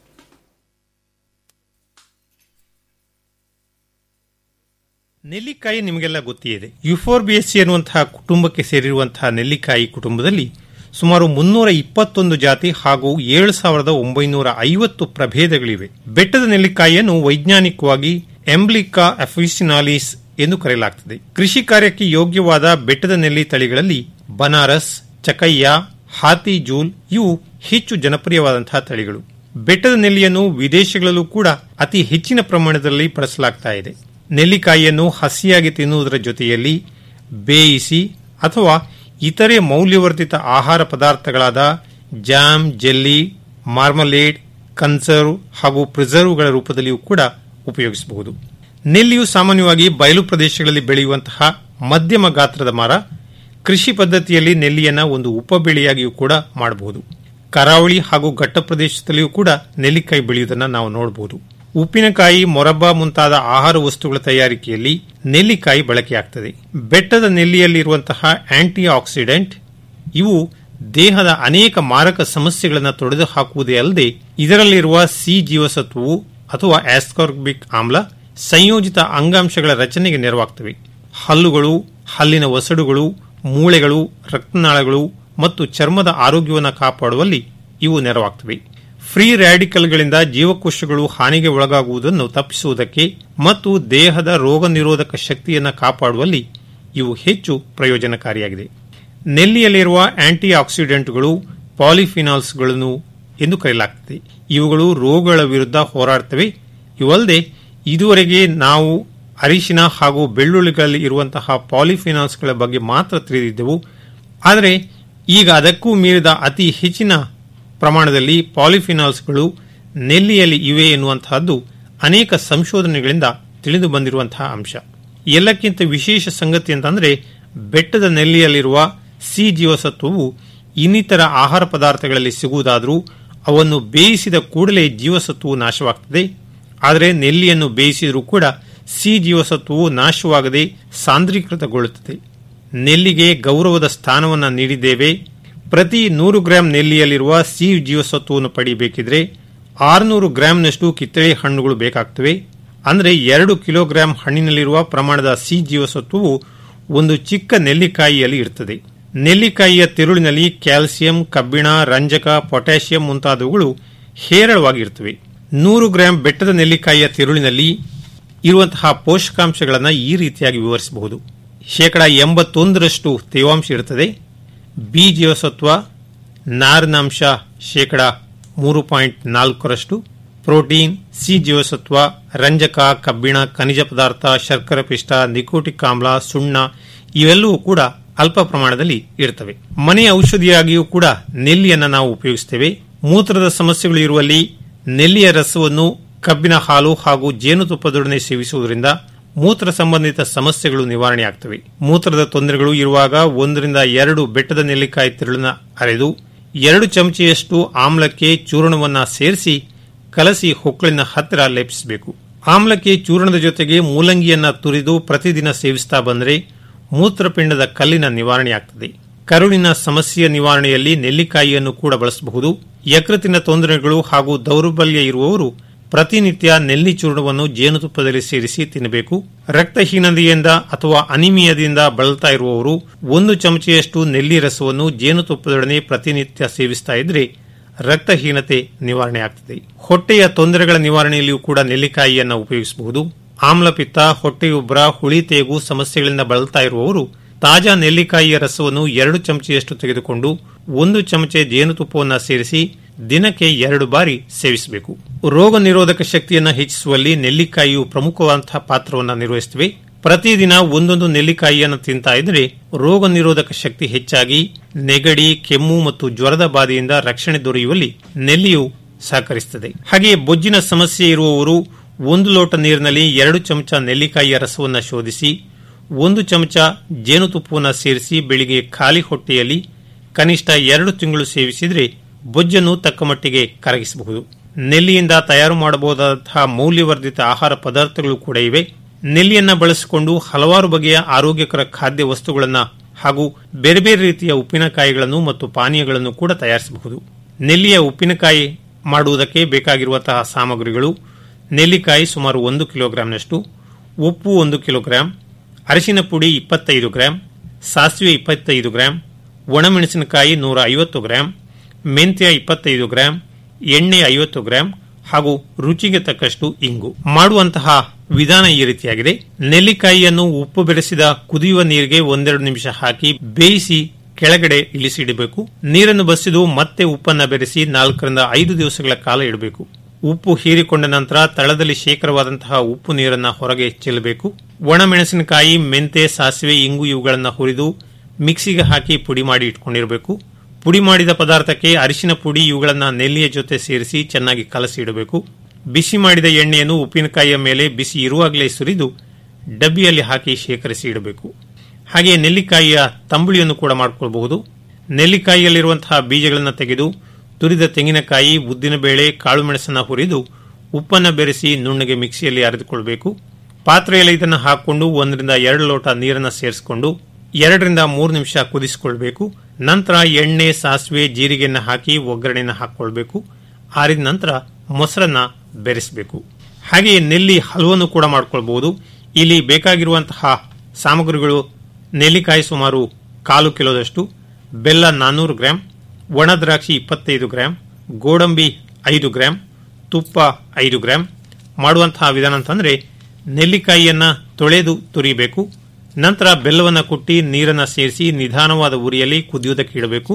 ನೆಲ್ಲಿಕಾಯಿ ನಿಮಗೆಲ್ಲ ಗೊತ್ತಿದೆ ಯುಫೋರ್ಬಿಯಸ್ಸಿ ಎನ್ನುವಂತಹ ಕುಟುಂಬಕ್ಕೆ ಸೇರಿರುವಂತಹ ನೆಲ್ಲಿಕಾಯಿ ಕುಟುಂಬದಲ್ಲಿ ಸುಮಾರು ಮುನ್ನೂರ ಇಪ್ಪತ್ತೊಂದು ಜಾತಿ ಹಾಗೂ ಏಳು ಸಾವಿರದ ಒಂಬೈನೂರ ಐವತ್ತು ಪ್ರಭೇದಗಳಿವೆ ಬೆಟ್ಟದ ನೆಲ್ಲಿಕಾಯಿಯನ್ನು ವೈಜ್ಞಾನಿಕವಾಗಿ ಎಂಬ್ಲಿಕಾ ಅಫಿಸಿನಾಲಿಸ್ ಎಂದು ಕರೆಯಲಾಗುತ್ತದೆ ಕೃಷಿ ಕಾರ್ಯಕ್ಕೆ ಯೋಗ್ಯವಾದ ಬೆಟ್ಟದ ನೆಲ್ಲಿ ತಳಿಗಳಲ್ಲಿ ಬನಾರಸ್ ಚಕಯ್ಯ ಹಾತಿ ಜೂಲ್ ಇವು ಹೆಚ್ಚು ಜನಪ್ರಿಯವಾದಂತಹ ತಳಿಗಳು ಬೆಟ್ಟದ ನೆಲ್ಲಿಯನ್ನು ವಿದೇಶಗಳಲ್ಲೂ ಕೂಡ ಅತಿ ಹೆಚ್ಚಿನ ಪ್ರಮಾಣದಲ್ಲಿ ಬಳಸಲಾಗ್ತಾ ಇದೆ ನೆಲ್ಲಿಕಾಯಿಯನ್ನು ಹಸಿಯಾಗಿ ತಿನ್ನುವುದರ ಜೊತೆಯಲ್ಲಿ ಬೇಯಿಸಿ ಅಥವಾ ಇತರೆ ಮೌಲ್ಯವರ್ಧಿತ ಆಹಾರ ಪದಾರ್ಥಗಳಾದ ಜಾಮ್ ಜೆಲ್ಲಿ ಮಾರ್ಮಲೇಡ್ ಕನ್ಸರ್ವ್ ಹಾಗೂ ಪ್ರಿಸರ್ವ್ಗಳ ರೂಪದಲ್ಲಿಯೂ ಕೂಡ ಉಪಯೋಗಿಸಬಹುದು ನೆಲ್ಲಿಯು ಸಾಮಾನ್ಯವಾಗಿ ಬಯಲು ಪ್ರದೇಶಗಳಲ್ಲಿ ಬೆಳೆಯುವಂತಹ ಮಧ್ಯಮ ಗಾತ್ರದ ಮರ ಕೃಷಿ ಪದ್ಧತಿಯಲ್ಲಿ ನೆಲ್ಲಿಯನ್ನ ಒಂದು ಉಪಬೆಳೆಯಾಗಿಯೂ ಕೂಡ ಮಾಡಬಹುದು ಕರಾವಳಿ ಹಾಗೂ ಘಟ್ಟ ಪ್ರದೇಶದಲ್ಲಿಯೂ ಕೂಡ ನೆಲ್ಲಿಕಾಯಿ ಬೆಳೆಯುವುದನ್ನು ನಾವು ನೋಡಬಹುದು ಉಪ್ಪಿನಕಾಯಿ ಮೊರಬ್ಬಾ ಮುಂತಾದ ಆಹಾರ ವಸ್ತುಗಳ ತಯಾರಿಕೆಯಲ್ಲಿ ನೆಲ್ಲಿಕಾಯಿ ಬಳಕೆಯಾಗ್ತದೆ ಬೆಟ್ಟದ ನೆಲ್ಲಿಯಲ್ಲಿರುವಂತಹ ಆಂಟಿ ಆಕ್ಸಿಡೆಂಟ್ ಇವು ದೇಹದ ಅನೇಕ ಮಾರಕ ಸಮಸ್ಯೆಗಳನ್ನು ತೊಡೆದು ಹಾಕುವುದೇ ಅಲ್ಲದೆ ಇದರಲ್ಲಿರುವ ಸಿ ಜೀವಸತ್ವವು ಅಥವಾ ಆಸ್ಕಾರ್ಬಿಕ್ ಆಮ್ಲ ಸಂಯೋಜಿತ ಅಂಗಾಂಶಗಳ ರಚನೆಗೆ ನೆರವಾಗ್ತವೆ ಹಲ್ಲುಗಳು ಹಲ್ಲಿನ ಒಸಡುಗಳು ಮೂಳೆಗಳು ರಕ್ತನಾಳಗಳು ಮತ್ತು ಚರ್ಮದ ಆರೋಗ್ಯವನ್ನು ಕಾಪಾಡುವಲ್ಲಿ ಇವು ನೆರವಾಗ್ತವೆ ಫ್ರೀ ರ್ಯಾಡಿಕಲ್ಗಳಿಂದ ಜೀವಕೋಶಗಳು ಹಾನಿಗೆ ಒಳಗಾಗುವುದನ್ನು ತಪ್ಪಿಸುವುದಕ್ಕೆ ಮತ್ತು ದೇಹದ ರೋಗ ನಿರೋಧಕ ಶಕ್ತಿಯನ್ನು ಕಾಪಾಡುವಲ್ಲಿ ಇವು ಹೆಚ್ಚು ಪ್ರಯೋಜನಕಾರಿಯಾಗಿದೆ ನೆಲ್ಲಿಯಲ್ಲಿರುವ ಆಂಟಿ ಆಕ್ಸಿಡೆಂಟ್ಗಳು ಪಾಲಿಫಿನಾಲ್ಸ್ಗಳನ್ನು ಎಂದು ಕರೆಯಲಾಗುತ್ತದೆ ಇವುಗಳು ರೋಗಗಳ ವಿರುದ್ಧ ಹೋರಾಡುತ್ತವೆ ಇವಲ್ಲದೆ ಇದುವರೆಗೆ ನಾವು ಅರಿಶಿನ ಹಾಗೂ ಬೆಳ್ಳುಳ್ಳಿಗಳಲ್ಲಿ ಇರುವಂತಹ ಪಾಲಿಫಿನಾಲ್ಸ್ಗಳ ಬಗ್ಗೆ ಮಾತ್ರ ತಿಳಿದಿದ್ದೆವು ಆದರೆ ಈಗ ಅದಕ್ಕೂ ಮೀರಿದ ಅತಿ ಹೆಚ್ಚಿನ ಪ್ರಮಾಣದಲ್ಲಿ ಪಾಲಿಫಿನಾಲ್ಸ್ಗಳು ನೆಲ್ಲಿಯಲ್ಲಿ ಇವೆ ಎನ್ನುವಂತಹದ್ದು ಅನೇಕ ಸಂಶೋಧನೆಗಳಿಂದ ತಿಳಿದು ಬಂದಿರುವಂತಹ ಅಂಶ ಎಲ್ಲಕ್ಕಿಂತ ವಿಶೇಷ ಸಂಗತಿ ಅಂತಂದ್ರೆ ಬೆಟ್ಟದ ನೆಲ್ಲಿಯಲ್ಲಿರುವ ಸಿ ಜೀವಸತ್ವವು ಇನ್ನಿತರ ಆಹಾರ ಪದಾರ್ಥಗಳಲ್ಲಿ ಸಿಗುವುದಾದರೂ ಅವನ್ನು ಬೇಯಿಸಿದ ಕೂಡಲೇ ಜೀವಸತ್ವವು ನಾಶವಾಗುತ್ತದೆ ಆದರೆ ನೆಲ್ಲಿಯನ್ನು ಬೇಯಿಸಿದರೂ ಕೂಡ ಸಿ ಜೀವಸತ್ವವು ನಾಶವಾಗದೆ ಸಾಂದ್ರೀಕೃತಗೊಳ್ಳುತ್ತದೆ ನೆಲ್ಲಿಗೆ ಗೌರವದ ಸ್ಥಾನವನ್ನು ನೀಡಿದ್ದೇವೆ ಪ್ರತಿ ನೂರು ಗ್ರಾಂ ನೆಲ್ಲಿಯಲ್ಲಿರುವ ಸಿ ಜೀವಸತ್ವವನ್ನು ಪಡೆಯಬೇಕಿದ್ರೆ ಆರುನೂರು ಗ್ರಾಂನಷ್ಟು ಕಿತ್ತಳೆ ಹಣ್ಣುಗಳು ಬೇಕಾಗ್ತವೆ ಅಂದರೆ ಎರಡು ಕಿಲೋಗ್ರಾಂ ಹಣ್ಣಿನಲ್ಲಿರುವ ಪ್ರಮಾಣದ ಸಿ ಜೀವಸತ್ವವು ಒಂದು ಚಿಕ್ಕ ನೆಲ್ಲಿಕಾಯಿಯಲ್ಲಿ ಇರುತ್ತದೆ ನೆಲ್ಲಿಕಾಯಿಯ ತಿರುಳಿನಲ್ಲಿ ಕ್ಯಾಲ್ಸಿಯಂ ಕಬ್ಬಿಣ ರಂಜಕ ಪೊಟ್ಯಾಷಿಯಂ ಮುಂತಾದವುಗಳು ಹೇರಳವಾಗಿರುತ್ತವೆ ನೂರು ಗ್ರಾಂ ಬೆಟ್ಟದ ನೆಲ್ಲಿಕಾಯಿಯ ತಿರುಳಿನಲ್ಲಿ ಇರುವಂತಹ ಪೋಷಕಾಂಶಗಳನ್ನು ಈ ರೀತಿಯಾಗಿ ವಿವರಿಸಬಹುದು ಶೇಕಡ ಎಂಬತ್ತೊಂದರಷ್ಟು ತೇವಾಂಶ ಇರುತ್ತದೆ ಬಿ ಜೀವಸತ್ವ ನಾರಿನಾಂಶ ಶೇಕಡ ಮೂರು ಪಾಯಿಂಟ್ ನಾಲ್ಕರಷ್ಟು ಪ್ರೋಟೀನ್ ಸಿ ಜೀವಸತ್ವ ರಂಜಕ ಕಬ್ಬಿಣ ಖನಿಜ ಪದಾರ್ಥ ಶರ್ಕರ ಪಿಷ್ಟ ನಿಕೋಟಿಕ್ ಆಮ್ಲ ಸುಣ್ಣ ಇವೆಲ್ಲವೂ ಕೂಡ ಅಲ್ಪ ಪ್ರಮಾಣದಲ್ಲಿ ಇರುತ್ತವೆ ಮನೆಯ ಔಷಧಿಯಾಗಿಯೂ ಕೂಡ ನೆಲ್ಲಿಯನ್ನು ನಾವು ಉಪಯೋಗಿಸುತ್ತೇವೆ ಮೂತ್ರದ ಸಮಸ್ಯೆಗಳು ಇರುವಲ್ಲಿ ನೆಲ್ಲಿಯ ರಸವನ್ನು ಕಬ್ಬಿನ ಹಾಲು ಹಾಗೂ ಜೇನುತುಪ್ಪದೊಡನೆ ಸೇವಿಸುವುದರಿಂದ ಮೂತ್ರ ಸಂಬಂಧಿತ ಸಮಸ್ಯೆಗಳು ನಿವಾರಣೆಯಾಗುತ್ತವೆ ಮೂತ್ರದ ತೊಂದರೆಗಳು ಇರುವಾಗ ಒಂದರಿಂದ ಎರಡು ಬೆಟ್ಟದ ನೆಲ್ಲಿಕಾಯಿ ತಿರುಳನ್ನ ಅರೆದು ಎರಡು ಚಮಚೆಯಷ್ಟು ಆಮ್ಲಕ್ಕೆ ಚೂರ್ಣವನ್ನ ಸೇರಿಸಿ ಕಲಸಿ ಹೊಕ್ಕಳಿನ ಹತ್ತಿರ ಲೇಪಿಸಬೇಕು ಆಮ್ಲಕ್ಕೆ ಚೂರ್ಣದ ಜೊತೆಗೆ ಮೂಲಂಗಿಯನ್ನ ತುರಿದು ಪ್ರತಿದಿನ ಸೇವಿಸ್ತಾ ಬಂದರೆ ಮೂತ್ರಪಿಂಡದ ಕಲ್ಲಿನ ನಿವಾರಣೆಯಾಗುತ್ತದೆ ಕರುಳಿನ ಸಮಸ್ಯೆಯ ನಿವಾರಣೆಯಲ್ಲಿ ನೆಲ್ಲಿಕಾಯಿಯನ್ನು ಕೂಡ ಬಳಸಬಹುದು ಯಕೃತಿನ ತೊಂದರೆಗಳು ಹಾಗೂ ದೌರ್ಬಲ್ಯ ಇರುವವರು ಪ್ರತಿನಿತ್ಯ ನೆಲ್ಲಿ ಚೂರ್ಣವನ್ನು ಜೇನುತುಪ್ಪದಲ್ಲಿ ಸೇರಿಸಿ ತಿನ್ನಬೇಕು ರಕ್ತಹೀನತೆಯಿಂದ ಅಥವಾ ಅನಿಮಿಯದಿಂದ ಬಳಲ್ತಾ ಇರುವವರು ಒಂದು ಚಮಚೆಯಷ್ಟು ನೆಲ್ಲಿ ರಸವನ್ನು ಜೇನುತುಪ್ಪದೊಡನೆ ಪ್ರತಿನಿತ್ಯ ಸೇವಿಸ್ತಾ ಇದ್ರೆ ರಕ್ತಹೀನತೆ ನಿವಾರಣೆಯಾಗುತ್ತದೆ ಹೊಟ್ಟೆಯ ತೊಂದರೆಗಳ ನಿವಾರಣೆಯಲ್ಲಿಯೂ ಕೂಡ ನೆಲ್ಲಿಕಾಯಿಯನ್ನು ಉಪಯೋಗಿಸಬಹುದು ಆಮ್ಲಪಿತ್ತ ಹೊಟ್ಟೆಯುಬ್ಬರ ಹುಳಿ ತೇಗು ಸಮಸ್ಯೆಗಳಿಂದ ಬಳಲ್ತಾ ಇರುವವರು ತಾಜಾ ನೆಲ್ಲಿಕಾಯಿಯ ರಸವನ್ನು ಎರಡು ಚಮಚೆಯಷ್ಟು ತೆಗೆದುಕೊಂಡು ಒಂದು ಚಮಚೆ ಜೇನುತುಪ್ಪವನ್ನು ಸೇರಿಸಿ ದಿನಕ್ಕೆ ಎರಡು ಬಾರಿ ಸೇವಿಸಬೇಕು ರೋಗ ನಿರೋಧಕ ಶಕ್ತಿಯನ್ನು ಹೆಚ್ಚಿಸುವಲ್ಲಿ ನೆಲ್ಲಿಕಾಯಿಯು ಪ್ರಮುಖವಾದಂತಹ ಪಾತ್ರವನ್ನು ನಿರ್ವಹಿಸುತ್ತವೆ ಪ್ರತಿದಿನ ಒಂದೊಂದು ನೆಲ್ಲಿಕಾಯಿಯನ್ನು ತಿಂತಾ ಇದ್ರೆ ರೋಗ ನಿರೋಧಕ ಶಕ್ತಿ ಹೆಚ್ಚಾಗಿ ನೆಗಡಿ ಕೆಮ್ಮು ಮತ್ತು ಜ್ವರದ ಬಾಧೆಯಿಂದ ರಕ್ಷಣೆ ದೊರೆಯುವಲ್ಲಿ ನೆಲ್ಲಿಯು ಸಹಕರಿಸುತ್ತದೆ ಹಾಗೆಯೇ ಬೊಜ್ಜಿನ ಸಮಸ್ಯೆ ಇರುವವರು ಒಂದು ಲೋಟ ನೀರಿನಲ್ಲಿ ಎರಡು ಚಮಚ ನೆಲ್ಲಿಕಾಯಿಯ ರಸವನ್ನು ಶೋಧಿಸಿ ಒಂದು ಚಮಚ ಜೇನುತುಪ್ಪವನ್ನು ಸೇರಿಸಿ ಬೆಳಿಗ್ಗೆ ಖಾಲಿ ಹೊಟ್ಟೆಯಲ್ಲಿ ಕನಿಷ್ಠ ಎರಡು ತಿಂಗಳು ಸೇವಿಸಿದರೆ ಬೊಜ್ಜನ್ನು ತಕ್ಕಮಟ್ಟಿಗೆ ಕರಗಿಸಬಹುದು ನೆಲ್ಲಿಯಿಂದ ತಯಾರು ಮಾಡಬಹುದಾದಂತಹ ಮೌಲ್ಯವರ್ಧಿತ ಆಹಾರ ಪದಾರ್ಥಗಳು ಕೂಡ ಇವೆ ನೆಲ್ಲಿಯನ್ನ ಬಳಸಿಕೊಂಡು ಹಲವಾರು ಬಗೆಯ ಆರೋಗ್ಯಕರ ಖಾದ್ಯ ವಸ್ತುಗಳನ್ನು ಹಾಗೂ ಬೇರೆ ಬೇರೆ ರೀತಿಯ ಉಪ್ಪಿನಕಾಯಿಗಳನ್ನು ಮತ್ತು ಪಾನೀಯಗಳನ್ನು ಕೂಡ ತಯಾರಿಸಬಹುದು ನೆಲ್ಲಿಯ ಉಪ್ಪಿನಕಾಯಿ ಮಾಡುವುದಕ್ಕೆ ಬೇಕಾಗಿರುವಂತಹ ಸಾಮಗ್ರಿಗಳು ನೆಲ್ಲಿಕಾಯಿ ಸುಮಾರು ಒಂದು ಕಿಲೋಗ್ರಾಂನಷ್ಟು ಉಪ್ಪು ಒಂದು ಕಿಲೋಗ್ರಾಂ ಅರಿಶಿನ ಪುಡಿ ಇಪ್ಪತ್ತೈದು ಗ್ರಾಂ ಸಾಸಿವೆ ಇಪ್ಪತ್ತೈದು ಗ್ರಾಂ ಒಣಮೆಣಸಿನಕಾಯಿ ನೂರ ಐವತ್ತು ಗ್ರಾಂ ಮೆಂತ್ಯ ಇಪ್ಪತ್ತೈದು ಗ್ರಾಂ ಎಣ್ಣೆ ಐವತ್ತು ಗ್ರಾಂ ಹಾಗೂ ರುಚಿಗೆ ತಕ್ಕಷ್ಟು ಇಂಗು ಮಾಡುವಂತಹ ವಿಧಾನ ಈ ರೀತಿಯಾಗಿದೆ ನೆಲ್ಲಿಕಾಯಿಯನ್ನು ಉಪ್ಪು ಬೆರೆಸಿದ ಕುದಿಯುವ ನೀರಿಗೆ ಒಂದೆರಡು ನಿಮಿಷ ಹಾಕಿ ಬೇಯಿಸಿ ಕೆಳಗಡೆ ಇಳಿಸಿಡಬೇಕು ನೀರನ್ನು ಬಸಿದು ಮತ್ತೆ ಉಪ್ಪನ್ನು ಬೆರೆಸಿ ನಾಲ್ಕರಿಂದ ಐದು ದಿವಸಗಳ ಕಾಲ ಇಡಬೇಕು ಉಪ್ಪು ಹೀರಿಕೊಂಡ ನಂತರ ತಳದಲ್ಲಿ ಶೇಖರವಾದಂತಹ ಉಪ್ಪು ನೀರನ್ನು ಹೊರಗೆ ಚೆಲ್ಲಬೇಕು ಒಣಮೆಣಸಿನಕಾಯಿ ಮೆಂತೆ ಸಾಸಿವೆ ಇಂಗು ಇವುಗಳನ್ನು ಹುರಿದು ಮಿಕ್ಸಿಗೆ ಹಾಕಿ ಪುಡಿ ಮಾಡಿ ಇಟ್ಕೊಂಡಿರಬೇಕು ಪುಡಿ ಮಾಡಿದ ಪದಾರ್ಥಕ್ಕೆ ಅರಿಶಿನ ಪುಡಿ ಇವುಗಳನ್ನು ನೆಲ್ಲಿಯ ಜೊತೆ ಸೇರಿಸಿ ಚೆನ್ನಾಗಿ ಕಲಸಿ ಇಡಬೇಕು ಬಿಸಿ ಮಾಡಿದ ಎಣ್ಣೆಯನ್ನು ಉಪ್ಪಿನಕಾಯಿಯ ಮೇಲೆ ಬಿಸಿ ಇರುವಾಗಲೇ ಸುರಿದು ಡಬ್ಬಿಯಲ್ಲಿ ಹಾಕಿ ಶೇಖರಿಸಿ ಇಡಬೇಕು ಹಾಗೆಯೇ ನೆಲ್ಲಿಕಾಯಿಯ ತಂಬುಳಿಯನ್ನು ಕೂಡ ಮಾಡಿಕೊಳ್ಳಬಹುದು ನೆಲ್ಲಿಕಾಯಿಯಲ್ಲಿರುವಂತಹ ಬೀಜಗಳನ್ನು ತೆಗೆದು ತುರಿದ ತೆಂಗಿನಕಾಯಿ ಉದ್ದಿನಬೇಳೆ ಕಾಳುಮೆಣಸನ್ನು ಹುರಿದು ಉಪ್ಪನ್ನು ಬೆರೆಸಿ ನುಣ್ಣಗೆ ಮಿಕ್ಸಿಯಲ್ಲಿ ಅರೆದುಕೊಳ್ಳಬೇಕು ಪಾತ್ರೆಯಲ್ಲಿ ಇದನ್ನು ಹಾಕಿಕೊಂಡು ಒಂದರಿಂದ ಎರಡು ಲೋಟ ನೀರನ್ನು ಸೇರಿಸಿಕೊಂಡು ಎರಡರಿಂದ ಮೂರು ನಿಮಿಷ ಕುದಿಸಿಕೊಳ್ಬೇಕು ನಂತರ ಎಣ್ಣೆ ಸಾಸಿವೆ ಜೀರಿಗೆಯನ್ನು ಹಾಕಿ ಒಗ್ಗರಣೆಯನ್ನು ಹಾಕಿಕೊಳ್ಬೇಕು ಆರಿದ ನಂತರ ಮೊಸರನ್ನ ಬೆರೆಸಬೇಕು ಹಾಗೆಯೇ ನೆಲ್ಲಿ ಹಲವನ್ನು ಕೂಡ ಮಾಡಿಕೊಳ್ಬಹುದು ಇಲ್ಲಿ ಬೇಕಾಗಿರುವಂತಹ ಸಾಮಗ್ರಿಗಳು ನೆಲ್ಲಿಕಾಯಿ ಸುಮಾರು ಕಾಲು ಕಿಲೋದಷ್ಟು ಬೆಲ್ಲ ನಾನ್ನೂರು ಗ್ರಾಂ ಒಣ ದ್ರಾಕ್ಷಿ ಇಪ್ಪತ್ತೈದು ಗ್ರಾಂ ಗೋಡಂಬಿ ಐದು ಗ್ರಾಂ ತುಪ್ಪ ಐದು ಗ್ರಾಂ ಮಾಡುವಂತಹ ವಿಧಾನ ಅಂತಂದ್ರೆ ನೆಲ್ಲಿಕಾಯಿಯನ್ನ ತೊಳೆದು ತುರಿಬೇಕು ನಂತರ ಬೆಲ್ಲವನ್ನು ಕುಟ್ಟಿ ನೀರನ್ನು ಸೇರಿಸಿ ನಿಧಾನವಾದ ಉರಿಯಲ್ಲಿ ಕುದಿಯುವುದಕ್ಕೆ ಇಡಬೇಕು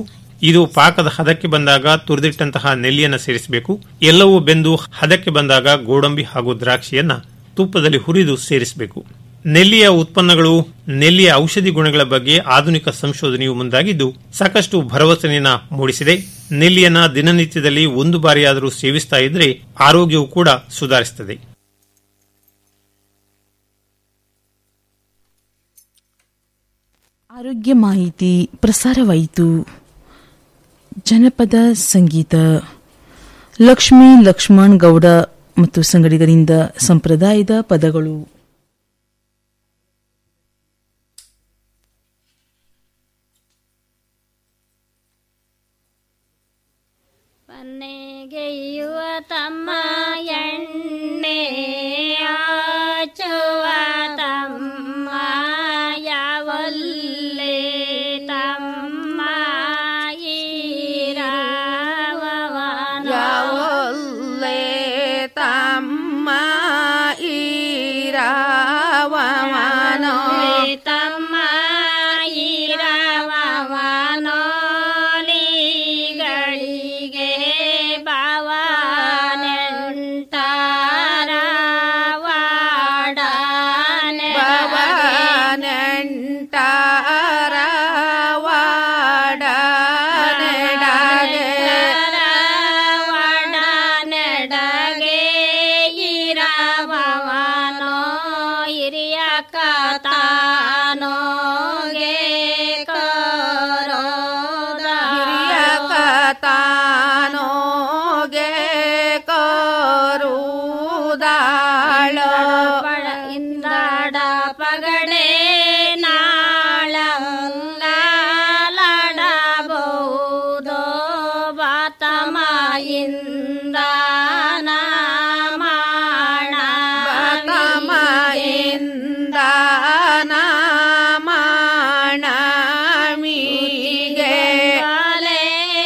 ಇದು ಪಾಕದ ಹದಕ್ಕೆ ಬಂದಾಗ ತುರಿದಿಟ್ಟಂತಹ ನೆಲ್ಲಿಯನ್ನು ಸೇರಿಸಬೇಕು ಎಲ್ಲವೂ ಬೆಂದು ಹದಕ್ಕೆ ಬಂದಾಗ ಗೋಡಂಬಿ ಹಾಗೂ ದ್ರಾಕ್ಷಿಯನ್ನ ತುಪ್ಪದಲ್ಲಿ ಹುರಿದು ಸೇರಿಸಬೇಕು ನೆಲ್ಲಿಯ ಉತ್ಪನ್ನಗಳು ನೆಲ್ಲಿಯ ಔಷಧಿ ಗುಣಗಳ ಬಗ್ಗೆ ಆಧುನಿಕ ಸಂಶೋಧನೆಯು ಮುಂದಾಗಿದ್ದು ಸಾಕಷ್ಟು ಭರವಸೆಯನ್ನ ಮೂಡಿಸಿದೆ ನೆಲ್ಲಿಯನ್ನ ದಿನನಿತ್ಯದಲ್ಲಿ ಒಂದು ಬಾರಿಯಾದರೂ ಸೇವಿಸ್ತಾ ಇದ್ರೆ ಆರೋಗ್ಯವು ಕೂಡ ಸುಧಾರಿಸುತ್ತದೆ ಆರೋಗ್ಯ ಮಾಹಿತಿ ಪ್ರಸಾರವಾಯಿತು ಜನಪದ ಸಂಗೀತ ಲಕ್ಷ್ಮೀ ಲಕ್ಷ್ಮಣ್ ಗೌಡ ಮತ್ತು ಸಂಗಡಿಗರಿಂದ ಸಂಪ್ರದಾಯದ ಪದಗಳು ಪನ್ನೆಗೆಯುವ ತಮ್ಮ ಎಣ್ಣೆ ಆಚುವ ತಮ್ಮ ಯಾವಲ್ಲೇ ತಮ್ಮ ಈರಾವವನ ಯಾವಲ್ಲೇ ತಮ್ಮ ಈರಾವವನೋ ತಮ್ಮ ಈರವವನೋಲಿಗಳಿಗೆ ಭಾವನೆಂಟಾರ ವಾಡನೆ ಭವನೆಂಟಾರ ವಾಡನೆಡಗೆ ನೆಡಗೆ ಇರವವನೋ ಹಿರಿಯ ಕತಾನೋಗೆ ಕರೋದ ಹಿರಿಯ ಕತಾನೋಗೆ ಕರುದಾಳ ಪಡ ಇಂದಡ ಪಗಡೆ ನಾಳಂಗಾಲಡಬಹುದು ಬಾತಮ ಇಂದನ ಮಾಣ ತಮಯಿಂದ ಮಾಣಮಿಗೆ ಕಾಲೆ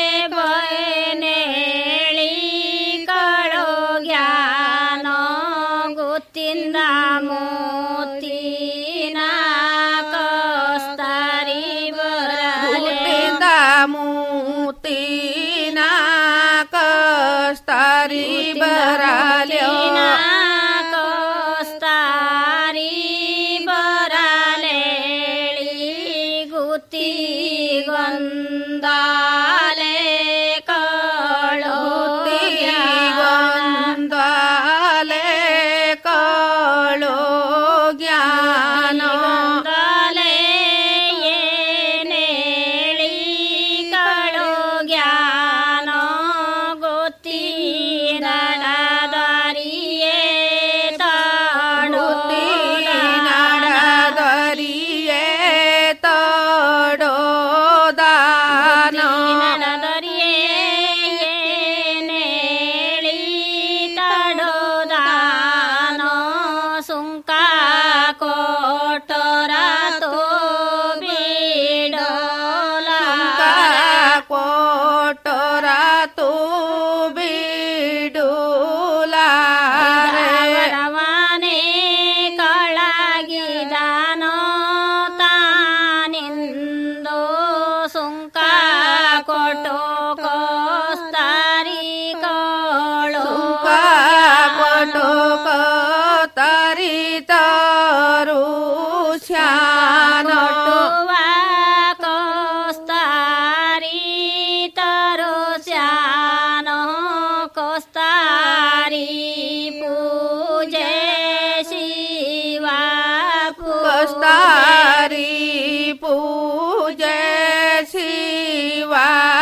ಬಯನೇಳಿ ಕಳೋಗ್ಯಾನೋ ಗೊತ್ತಿಂದ ಮೋತಿನ ಕಸ್ತರಿ ಹುಟ್ಟಿದ ಮೂತಿನ ಕಸ್ತರಿ ಬರಲ್ಯೋ ಕಸ್ತಾರಿ ಬರಲೇಳಿ ಗುತ್ತಿ ಗೊಂದಾಲೆ ಗೊಂದಲೆ ಕಳೋ ಜ್ಞಾನ ಗೊಂದಾಲೆ ಏನೇಳಿ ಕಳೋ ಜ್ಞಾನ ಗೊತ್ತಿ ನಡದರಿಯೇ ತಾಡೋತಿ ನಡದರಿಯೇ ತಡೋದಾನ ನಡದರಿಯೇನೇಳಿ ತಡೋದಾನೋ ಸುಂಕ ಕೋಟರ ತೋ ಬಿಡೋಲ ಕೋಟರ ತು ಬಿಡುಲಾರೆ ರವನೆ ಕಳಗಿದಾನೋ ತಾನಿಂದು ಸುಂಕ ಕೊಟ್ಟು ಕೋಸ್ತಾರಿ ಕೋಳು ಕೊಟ್ಟು ತರಿತರು ಶ್ಯಾನೋ ಕೊಟ್ಟುವ ಕೋಸ್ತಾರಿ ತರು ಸ್ಯಾನೋ ಕೋಸ್ತಾರಿ ಪೂಜೆ ಶಿವ ಕಸ್ತಾರಿ ಪೂಜೆ ಶಿವ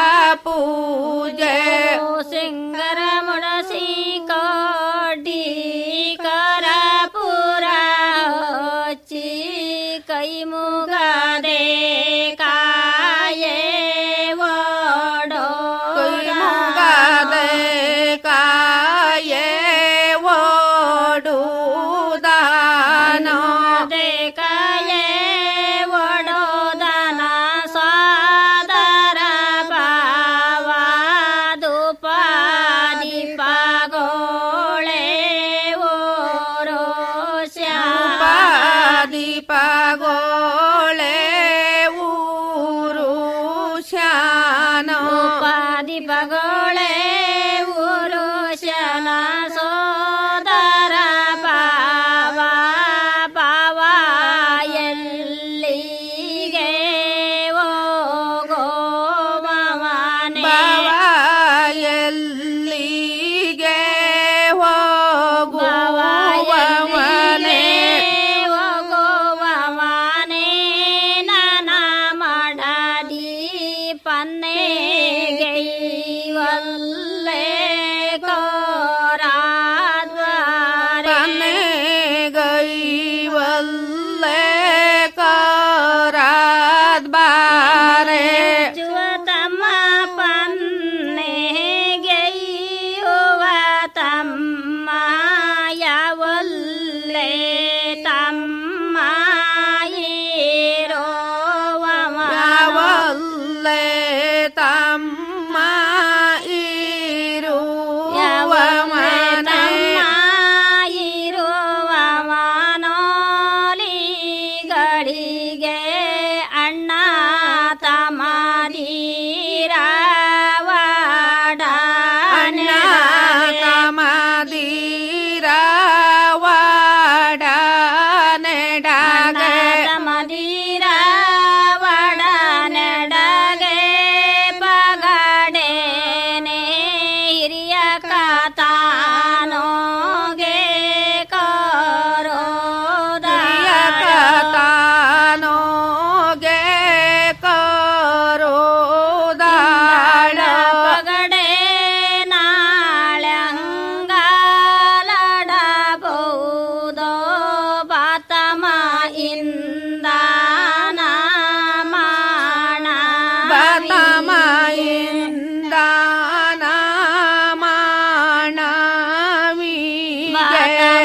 ಪೂಜೆ ಸಿಂಗರ ಮುಡಸಿ ಕೋಡಿ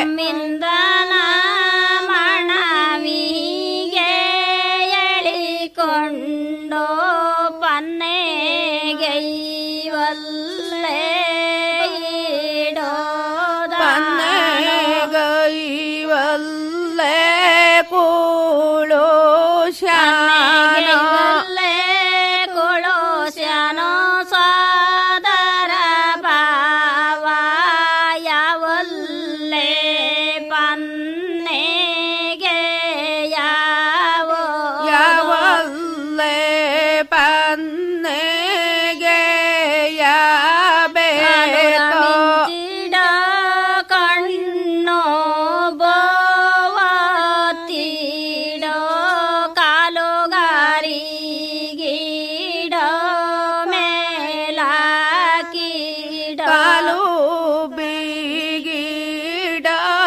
ತಮ್ಮಿಂದನ ಮಣವಿಗೆ ಎಳಿಕೊಂಡು ಪನ್ನೆಗೆ ಇವಲ್ಲೇ ಇಡೋದ ಪನ್ನೆಗೈವಲ್ಲೆ ಕೂಳು ಶಾನ ಕೊಳೋಸ್ಯಾನೋ ಸಾದರ ಭಾವ ಯಾವಲ್ಲೇ ಪನ್ನೆಗೆ ಯಾವೋ ಯಾವಲ್ಲೆ ಪನ್ನೆಗೆ ಯಾಬೇತೋ ಮಿಂಚಿಡ ಕಣ್ಣು ಬೋವತ್ತಿಡ ಕಾಲುಗಾರಿಗಿಡ ಮೇಲಾಕಿಡ ಕಾಲು ಬೀಗಿಡ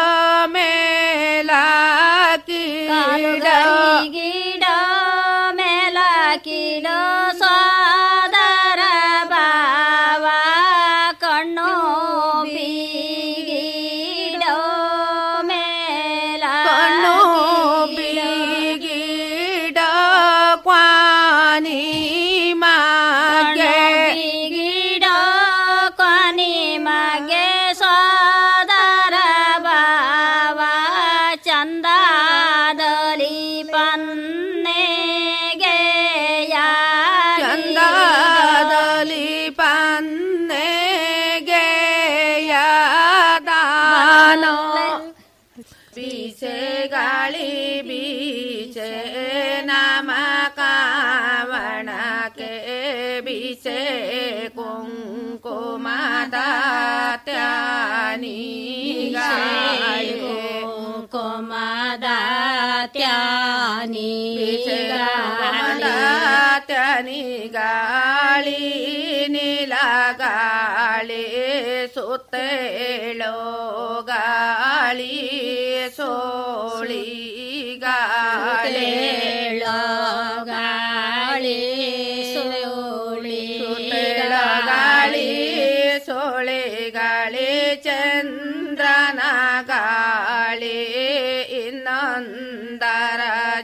ಮೇಲಾಕಿಡ ಗಿಡ ಮೇಲಾಕಿಡ ಸಾದರ ಬಾವ ಕಣ್ಣು ಬೀಗಿಡ ಮೇಲ ಕಣ್ಣು ಬೀಗಿಡ ಕ್ವಾನಿ ಮಾಗೆ ಗಿಡ ಕೊನಿ ಮಗೆ ಸಾದರ ಬಾವ ಚಂದಾದಲಿ ಪನ್ನೆಗೆ ಚಂದದಲ್ಲಿ ಪನ್ನೆಗೆ ಯಾದಾನೋ ಬೀಸೆ ಗಾಳಿ ಬೀಸೆ ನಮ ಕಾವಣಕ್ಕೆ ಬೀಸೆ ಕುಂಕುಮದ ತ್ಯಾನಿ ಗಾಳಿ ಕುಮದ ತ್ಯಾನಿ ತ್ಯಾನಿ ಗಾಳಿ ನೀಲ ಗಾಳಿ ಸುತ್ತೇಳೋ ಗಾಳಿ ಸೋಳಿ ಗಾಳಿ ಗಾಳಿ ಸೋಳಿ ಸುತ್ತೇಳ ಗಾಳಿ ಸೋಳಿ ಗಾಳಿ ಚಂದ್ರನ ಗಾಳಿ ಇನ್ನೊಂದರ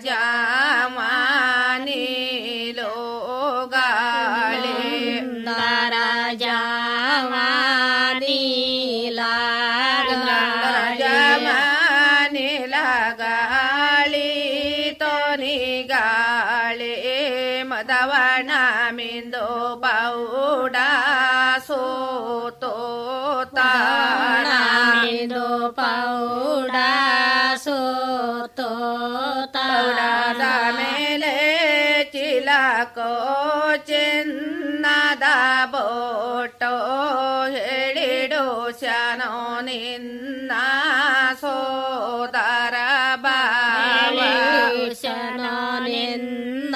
ಜಾಮಾನಿಲೋ ಗಾಳಿ ದರ ಜಾವಾನೀಲ ಜಮನಿಲ ಗಾಳಿ ತೋನಿ ಗಾಳಿ ಮದವಣ ಮಿಂದು ಪೌಡ ಸೋತೋ ತಾಣ ಮಿದು ಪೌಡ ಸೋತೋ ಪೌಡದ ಮೇಲೆ ಚಿಲಕೋ ಚಿನ್ನದ ಬೋಟೋ ಹೇಳಿಡು ಶನೋ ನಿನ್ನ ಸೋದರ ಬಾವ ಶನೋ ನಿನ್ನ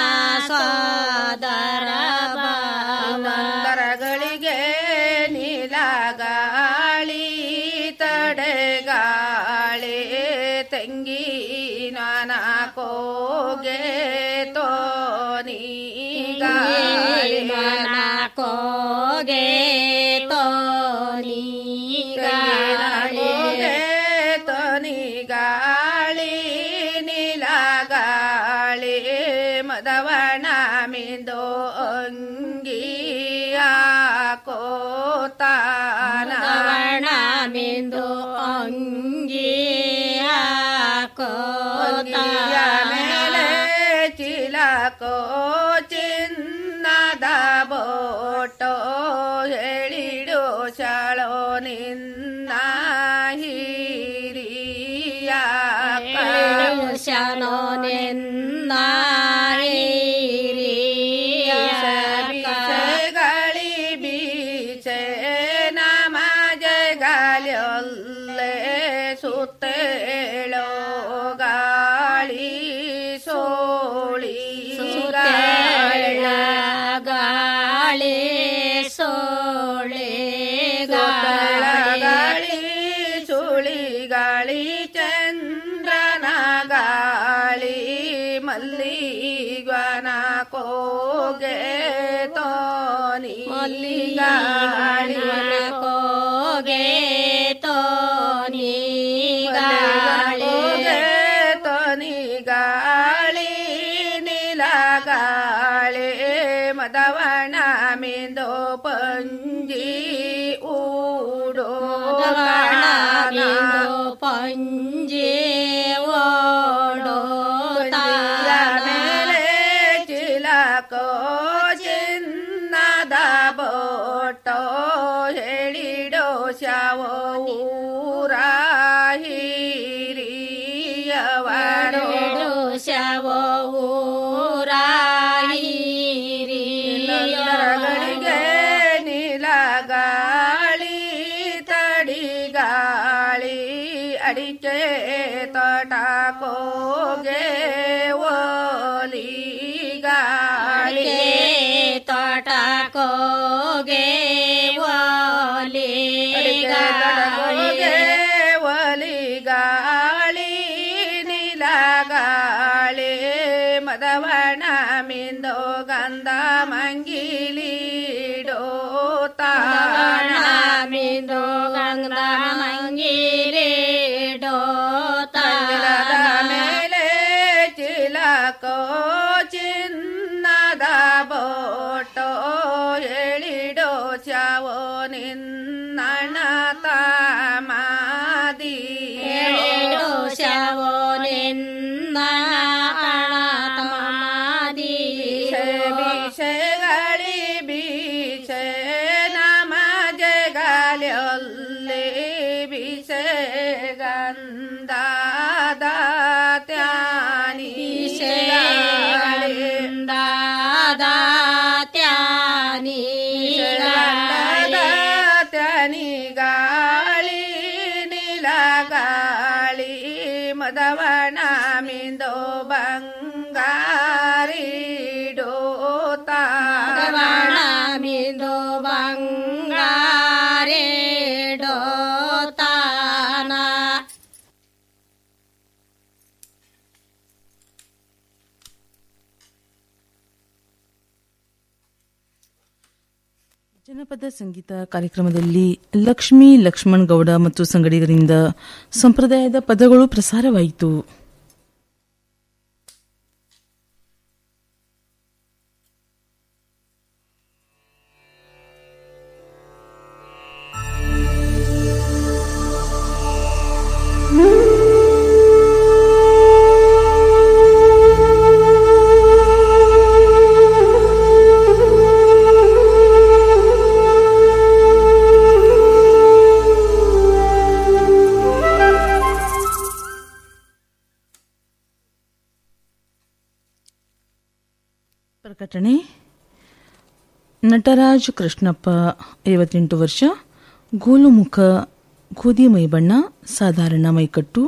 ಸೋದರ ಬಾವ ಮಂದರಗಳಿಗೆ ನೀಲ ಗಾಳಿ ತಡೆಗಾಳಿ ತೆಂಗಿನ ಕೋಗೆ ತೋನಿ ಗಾಳಿ ಮನ ಕೋಗೆ ತೋನಿ ಗಾಳಿ ಕೋಗೆ ತೋನಿ ಗಾಳಿ ನೀಲ ಗಾಳಿ ಮದವಣ ಮಿಂದು ಅಂಗಿಯ ಕೋತಾನ ಶ್ರವಣ ಬಿಂದು ಅಂಗಿ ಅಂಗಿಯ ಮೇಲೆ ಚಿಲಕೋ ಚಿನ್ನದ ಬೋಟೋ ಹೇಳಿಡು ಶಾಳೋ ನಿನ್ನ ಹಿರಿಯ ಶನೋ ನಿನ್ನ ಗಾಳಿ ಬೀಚೆ ನಮ ಜಗಾಲಿಯಲ್ಲೇ ಸುತ್ತೇಳೋ ಗಾಳಿ ಸೋಳಿ ಗಾಳಿ ಗಾಳಿ ಸೋಳೆ ಸುತ್ತಳ ಗಾಳಿ ಗಾಳಿ ಸುಳಿ ಗಾಳಿ ಚಂದ್ರನ ಗಾಳಿ ಮಲ್ಲಿಗನ ಕೋಗೆ ತೋನಿ ಗಾಳಿ ಗಾಳಿ ಕೋಗೆ ತೋನಿ ಗಾಳಿ ಅಡಿಕೆ ತೋಟಕೋಗೆ ಓಲಿ ಗಾಳಿ ತೋಟಕೋಗೆ ಒಲಿ ಅಡಿಕೆ ತೋಟಕೋಗೆ ಒಲಿ ಗಾಳಿ ನೀಲ ಗಾಳಿ ಮದವಣ ಮಿಂದೋ ಗಂಧ ಮಂಗಿಲಿಡೋ ತಾಣ ಮಿಂದು ಗಂಧ ಮಂಗಿರಿ ತಂಗಿಲದ ಮೇಲೆ ಚಿಲಕೋ ಚಿನ್ನದ ಬೋಟೋ ಎಳಿಡೋ ಚಾವೋ ನಿನ್ನಣ ತಾಮಾದಿ ಶವೋ ನಿನ್ನ ತಮಾದಿ ಬೀಸೆಗಳಿ ಬೀಸೆ ನಮ ಜಗಾಲಲ್ಲಿ ಬೀಸೆ ಗಂಧಾದ ತ್ಯಾನಿ ಗಂಧಾದ ತ್ಯಾನಿ ಗಂಧದ ತ್ಯಾನಿ ಗಾಳಿ ನೀಲ ಗಾಳಿ ಮದವಣ ಮಿಂದೋ ಬಂಗಾರಿ ಭಗವಾನ ಮಿಂದು ಬಂಗಾರೆ ಡೋತಾನ ಜನಪದ ಸಂಗೀತ ಕಾರ್ಯಕ್ರಮದಲ್ಲಿ ಲಕ್ಷ್ಮೀ ಲಕ್ಷ್ಮಣ್ ಗೌಡ ಮತ್ತು ಸಂಗಡಿಗರಿಂದ ಸಂಪ್ರದಾಯದ ಪದಗಳು ಪ್ರಸಾರವಾಯಿತು ಪ್ರಕಟಣೆ ನಟರಾಜ್ ಕೃಷ್ಣಪ್ಪ ಐವತ್ತೆಂಟು ವರ್ಷ ಗೋಲುಮುಖ ಗೋಧಿ ಮೈಬಣ್ಣ ಸಾಧಾರಣ ಮೈಕಟ್ಟು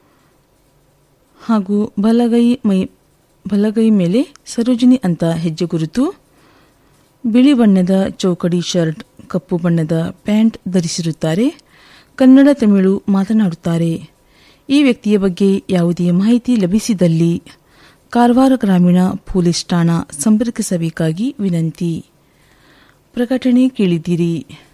ಹಾಗೂ ಬಲಗೈ ಮೈ ಬಲಗೈ ಮೇಲೆ ಸರೋಜಿನಿ ಅಂತ ಹೆಜ್ಜೆ ಗುರುತು ಬಿಳಿ ಬಣ್ಣದ ಚೌಕಡಿ ಶರ್ಟ್ ಕಪ್ಪು ಬಣ್ಣದ ಪ್ಯಾಂಟ್ ಧರಿಸಿರುತ್ತಾರೆ ಕನ್ನಡ ತಮಿಳು ಮಾತನಾಡುತ್ತಾರೆ ಈ ವ್ಯಕ್ತಿಯ ಬಗ್ಗೆ ಯಾವುದೇ ಮಾಹಿತಿ ಲಭಿಸಿದಲ್ಲಿ ಕಾರವಾರ ಗ್ರಾಮೀಣ ಪೊಲೀಸ್ ಠಾಣಾ ಸಂಪರ್ಕಿಸಬೇಕಾಗಿ ವಿನಂತಿ ಪ್ರಕಟಣೆ ಕೇಳಿದ್ದೀರಿ